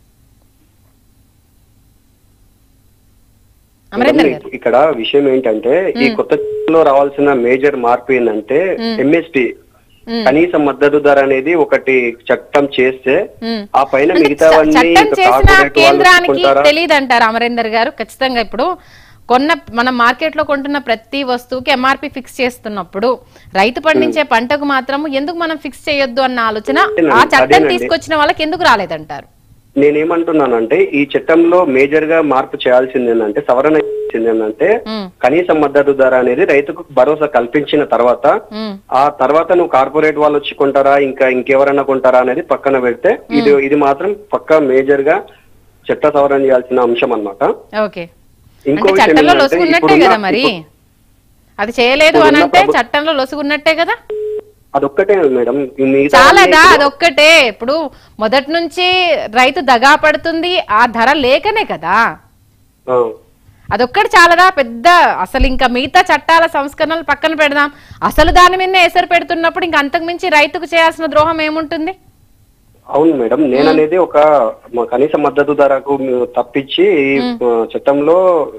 అమరేందర్ గారు ఇక్కడ విషయం ఏంటంటే ఈ కొత్త చట్టంలో రావాల్సిన మేజర్ మార్పు ఏంటంటే ఎంఎస్పి కనీస మద్దతు ధర అనేది ఒకటి చట్టం చేస్తే మ్మ్. ఆ పైన అంటే మిగతావన్నీ చ- చట్టం ఇంకా చేసిన కార్పొరేట్ వాళ్ళు కేంద్రానికి ఒప్పుకుంటారా? తెలియదు అంటారు అమరేందర్ గారు ఖచ్చితంగా ఇప్పుడు కొన్న మనం మార్కెట్ లో కొంటున్న ప్రతి వస్తువుకి ఎంఆర్పి ఫిక్స్ చేస్తున్నప్పుడు రైతు పండించే పంటకు మాత్రం ఎందుకు మనం ఫిక్స్ చేయొద్దు అన్న ఆలోచన ఆ చట్టం అదేనండి. తీసుకొచ్చిన వాళ్ళకి ఎందుకు రాలేదంటారు నేనేమంటున్నానంటే ఈ చట్టంలో మేజర్ గా మార్పు చేయాల్సింది ఏంటంటే సవరణ చేయాల్సింది ఏంటంటే మ్మ్. కనీస మద్దతు ధర అనేది రైతుకు భరోసా కల్పించిన తర్వాత మ్మ్. ఆ తర్వాత నువ్వు కార్పొరేట్ వాళ్ళు వచ్చి కొంటారా ఇంకా ఇంకెవరైనా కొంటారా అనేది పక్కన పెడితే ఇది ఇది మాత్రం పక్కా మేజర్ గా చట్ట సవరణ చేయాల్సిన అంశం అన్నమాట ఓకే ఇంకో అంటే విషయం చట్టంలో ఏంటంటే లొసుగున్నట్టే ఇప్పుడున్న- కదా మరి అది చేయలేదు అని ఇప్పుడున్న అంటే ప్రభు- చట్టంలో లొసుగున్నట్టే కదా అదొక్కటే మేడం ఈ మిగతా చాలదా అన్ని అదొక్కటే ఇప్పుడు మొదటి నుంచి రైతు దగా పడుతుంది ఆ ధర లేకనే కదా ఆ, అదొక్కటి చాలదా పెద్ద అసలు ఇంకా మిగతా చట్టాల సంస్కరణలు పక్కన పెడదాం అసలు దాని మీద ఎసరు పెడుతున్నప్పుడు ఇంకా అంతకు మించి రైతుకు చేయాల్సిన ద్రోహం ఏముంటుంది అవును మేడం నేను అనేది ఒక మ- కనీస మద్దతు ధరకు మీరు తప్పించి ఈ ఆ, చట్టంలో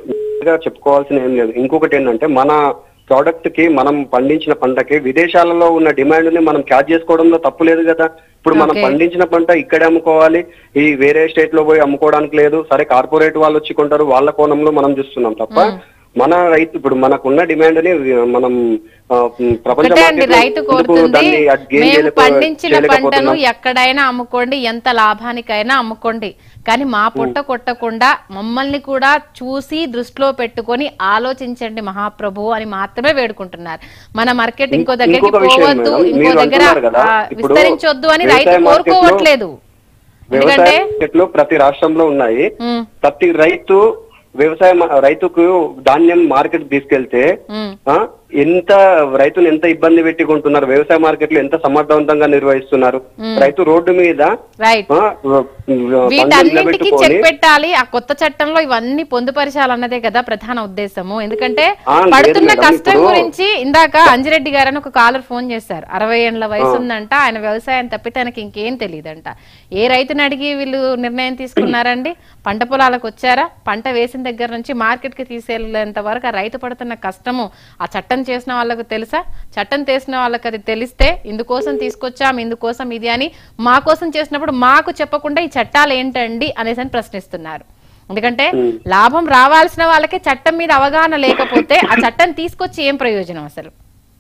గా చెప్పుకోవాల్సిన ఏం లేదు ఇంకొకటి ఏంటంటే మన ప్రోడక్ట్ కి మనం పండించిన పంటకి విదేశాలలో ఉన్న డిమాండ్ ని మనం క్యాచ్ చేసుకోవడంలో తప్పు లేదు కదా ఇప్పుడు మనం Okay. పండించిన పంట ఇక్కడే అమ్ముకోవాలి ఈ వేరే స్టేట్ లో పోయి అమ్ముకోవడానికి లేదు సరే కార్పొరేట్ వాళ్ళు వచ్చి కొంటారు వాళ్ళ కోణంలో మనం చూస్తున్నాం తప్ప మన రైతు ఇప్పుడు మనకున్న డిమాండ్ ని మనం ఆ, ప్రపంచ ఒకటే అండి మార్కెట్లో రైతు ఎందుకు కోరుతుంది దాన్ని అది gain మేము చేయలేక- పండించిన పంటను చేయలేకపోతున్నాం? ఎక్కడైనా అమ్ముకోండి ఎంత లాభానికైనా అమ్ముకోండి కానీ మా పొట్ట కొట్టకుండా మమ్మల్ని కూడా చూసి దృష్టిలో పెట్టుకొని ఆలోచించండి మహాప్రభు అని మాత్రమే వేడుకుంటున్నారు మన మార్కెట్ ఇంకో ఇం- దగ్గరికి ఇంకొక విషయం పోవద్దు మేడం, ఇంకో మీరు దగ్గర అంటున్నారు కదా, ఆ, ఇప్పుడు విస్తరించొద్దు అని రైతు వ్యవసాయ మార్కెట్లో కోరుకోవట్లేదు ఎందుకంటే వ్యవసాయ మార్కెట్లు ప్రతి రాష్ట్రంలో ఉన్నాయి ఉమ్, ప్రతి రైతు వ్యవసాయ మా- రైతుకు ధాన్యం మార్కెట్ తీసుకెళ్తే ఉమ్, ఆ, ఎంత రైతును ఎంత ఇబ్బంది పెట్టి కొంటున్నారు వ్యవసాయ మార్కెట్లు ఎంత సమర్థవంతంగా నిర్వహిస్తున్నారు రైతు రోడ్డు మీద రైట్ ఆ, పండ్లు వీటన్నింటికి నిలబెట్టుకొని చెక్ పెట్టాలి ఆ కొత్త చట్టంలో ఇవన్నీ పొందుపరచాలన్నదే కదా ప్రధాన ఉద్దేశము ఎందుకంటే ఆ, లేదు పడుతున్న మేడం, కష్టం ఇప్పుడు- గురించి ఇందాక అంజిరెడ్డి గారు అని ఒక కాలర్ ఫోన్ చేశారు అరవై ఏళ్ల వయసు ఉందంట ఆయన వ్యవసాయం తప్పితే ఆయనకి ఇంకేం తెలియదంట ఏ రైతుని అడిగి వీళ్ళు నిర్ణయం తీసుకున్నారండి పంట పొలాలకు వచ్చారా పంట వేసిన దగ్గర నుంచి మార్కెట్ కి తీసుకెళ్లేంత వరకు ఆ రైతు పడుతున్న కష్టము ఆ చట్టం చేసిన వాళ్ళకు తెలుసా చట్టం చేసిన వాళ్ళకి అది తెలిస్తే ఇందుకోసం తీసుకొచ్చాం ఇందుకోసం ఇది అని మా కోసం చేసినప్పుడు మాకు చెప్పకుండా ఈ చట్టాలు ఏంటండి అనేసి అని ప్రశ్నిస్తున్నారు ఎందుకంటే లాభం రావాల్సిన వాళ్ళకే చట్టం మీద అవగాహన లేకపోతే ఆ చట్టం తీసుకొచ్చి ఏం ప్రయోజనం అసలు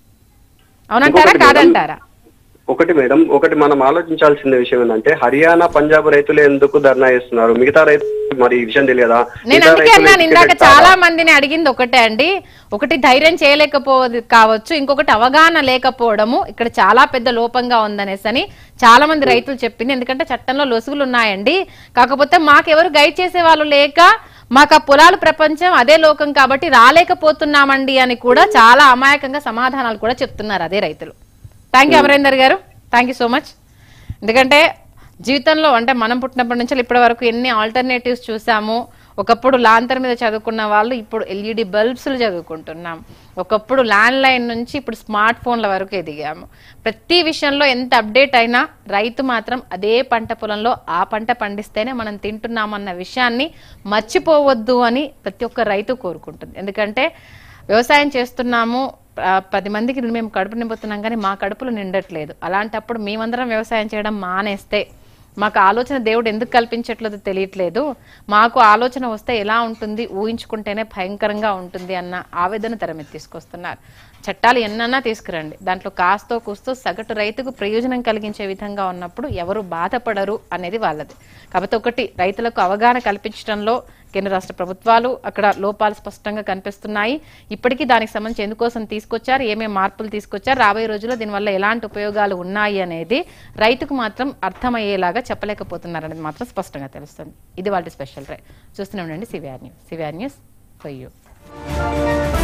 అవునంటారా ఇంకొకటి మేడం, కాదంటారా ఒకటి మేడం ఒకటి మనం ఆలోచించాల్సిన విషయం ఏంటంటే హర్యానా పంజాబ్ రైతులు ఎందుకు ధర్నా చేస్తున్నారు మిగతా రైతు మరి ఈ విషయం తెలియదా నేను మిగతా అందుకే రైతులు అన్నాను ఇందాక టికెట్ చాలా మందిని అడిగింది ఒకటే అండి ఒకటి ధైర్యం చేయలేకపోవదు కావచ్చు ఇంకొకటి అవగాహన లేకపోవడము ఇక్కడ చాలా పెద్ద లోపంగా ఉందనేసి అని చాలా మంది రైతులు చెప్పింది ఎందుకంటే చట్టంలో లొసుగులు ఉన్నాయండి కాకపోతే మాకెవరు గైడ్ చేసే వాళ్ళు లేక మాకు ఆ పొలాలు ప్రపంచం అదే లోకం కాబట్టి రాలేకపోతున్నామండి అని కూడా చాలా అమాయకంగా సమాధానాలు కూడా చెప్తున్నారు అదే రైతులు థ్యాంక్ యూ అమరేందర్ గారు థ్యాంక్ యూ సో మచ్ ఎందుకంటే జీవితంలో అంటే మనం పుట్టినప్పటి నుంచి ఇప్పటి వరకు ఎన్ని ఆల్టర్నేటివ్స్ చూసాము ఒకప్పుడు లాంతర్ మీద చదువుకున్న వాళ్ళు ఇప్పుడు ఎల్ఈడి బల్బ్స్లు చదువుకుంటున్నాం ఒకప్పుడు ల్యాండ్ లైన్ నుంచి ఇప్పుడు స్మార్ట్ ఫోన్ల వరకు ఎదిగాము ప్రతి విషయంలో ఎంత అప్డేట్ అయినా రైతు మాత్రం అదే పంట పొలంలో ఆ పంట పండిస్తేనే మనం తింటున్నామన్న విషయాన్ని మర్చిపోవద్దు అని ప్రతి ఒక్క రైతు కోరుకుంటుంది ఎందుకంటే వ్యవసాయం చేస్తున్నాము ఆ, పది మందికి మేము కడుపు నింపుతున్నాం కానీ మా కడుపులు నిండట్లేదు అలాంటప్పుడు మేమందరం వ్యవసాయం చేయడం మానేస్తే మాకు ఆలోచన దేవుడు ఎందుకు కల్పించట్లేదో తెలియట్లేదు మాకు ఆలోచన వస్తే ఎలా ఉంటుంది ఊహించుకుంటేనే భయంకరంగా ఉంటుంది అన్న ఆవేదన తెర మీద తీసుకొస్తున్నారు చట్టాలు ఎన్నన్నా తీసుకురండి దాంట్లో కాస్తో కూస్తో సగటు రైతుకు ప్రయోజనం కలిగించే విధంగా ఉన్నప్పుడు ఎవరు బాధపడరు అనేది వాళ్ళది కాబట్టి ఒకటి రైతులకు అవగాహన కల్పించడంలో కేంద్ర రాష్ట్ర ప్రభుత్వాలు అక్కడ లోపాలు స్పష్టంగా కనిపిస్తున్నాయి ఇప్పటికీ దానికి సంబంధించి ఎందుకోసం తీసుకొచ్చారు ఏమేమి మార్పులు తీసుకొచ్చారు రాబోయే రోజుల్లో దీనివల్ల ఎలాంటి ఉపయోగాలు ఉన్నాయి అనేది రైతుకు మాత్రం అర్థమయ్యేలాగా చెప్పలేకపోతున్నారు అనేది మాత్రం స్పష్టంగా తెలుస్తుంది ఇది వాళ్ళ స్పెషల్ డ్రైవ్ చూస్తూనే ఉండండి CVR news CVR news for you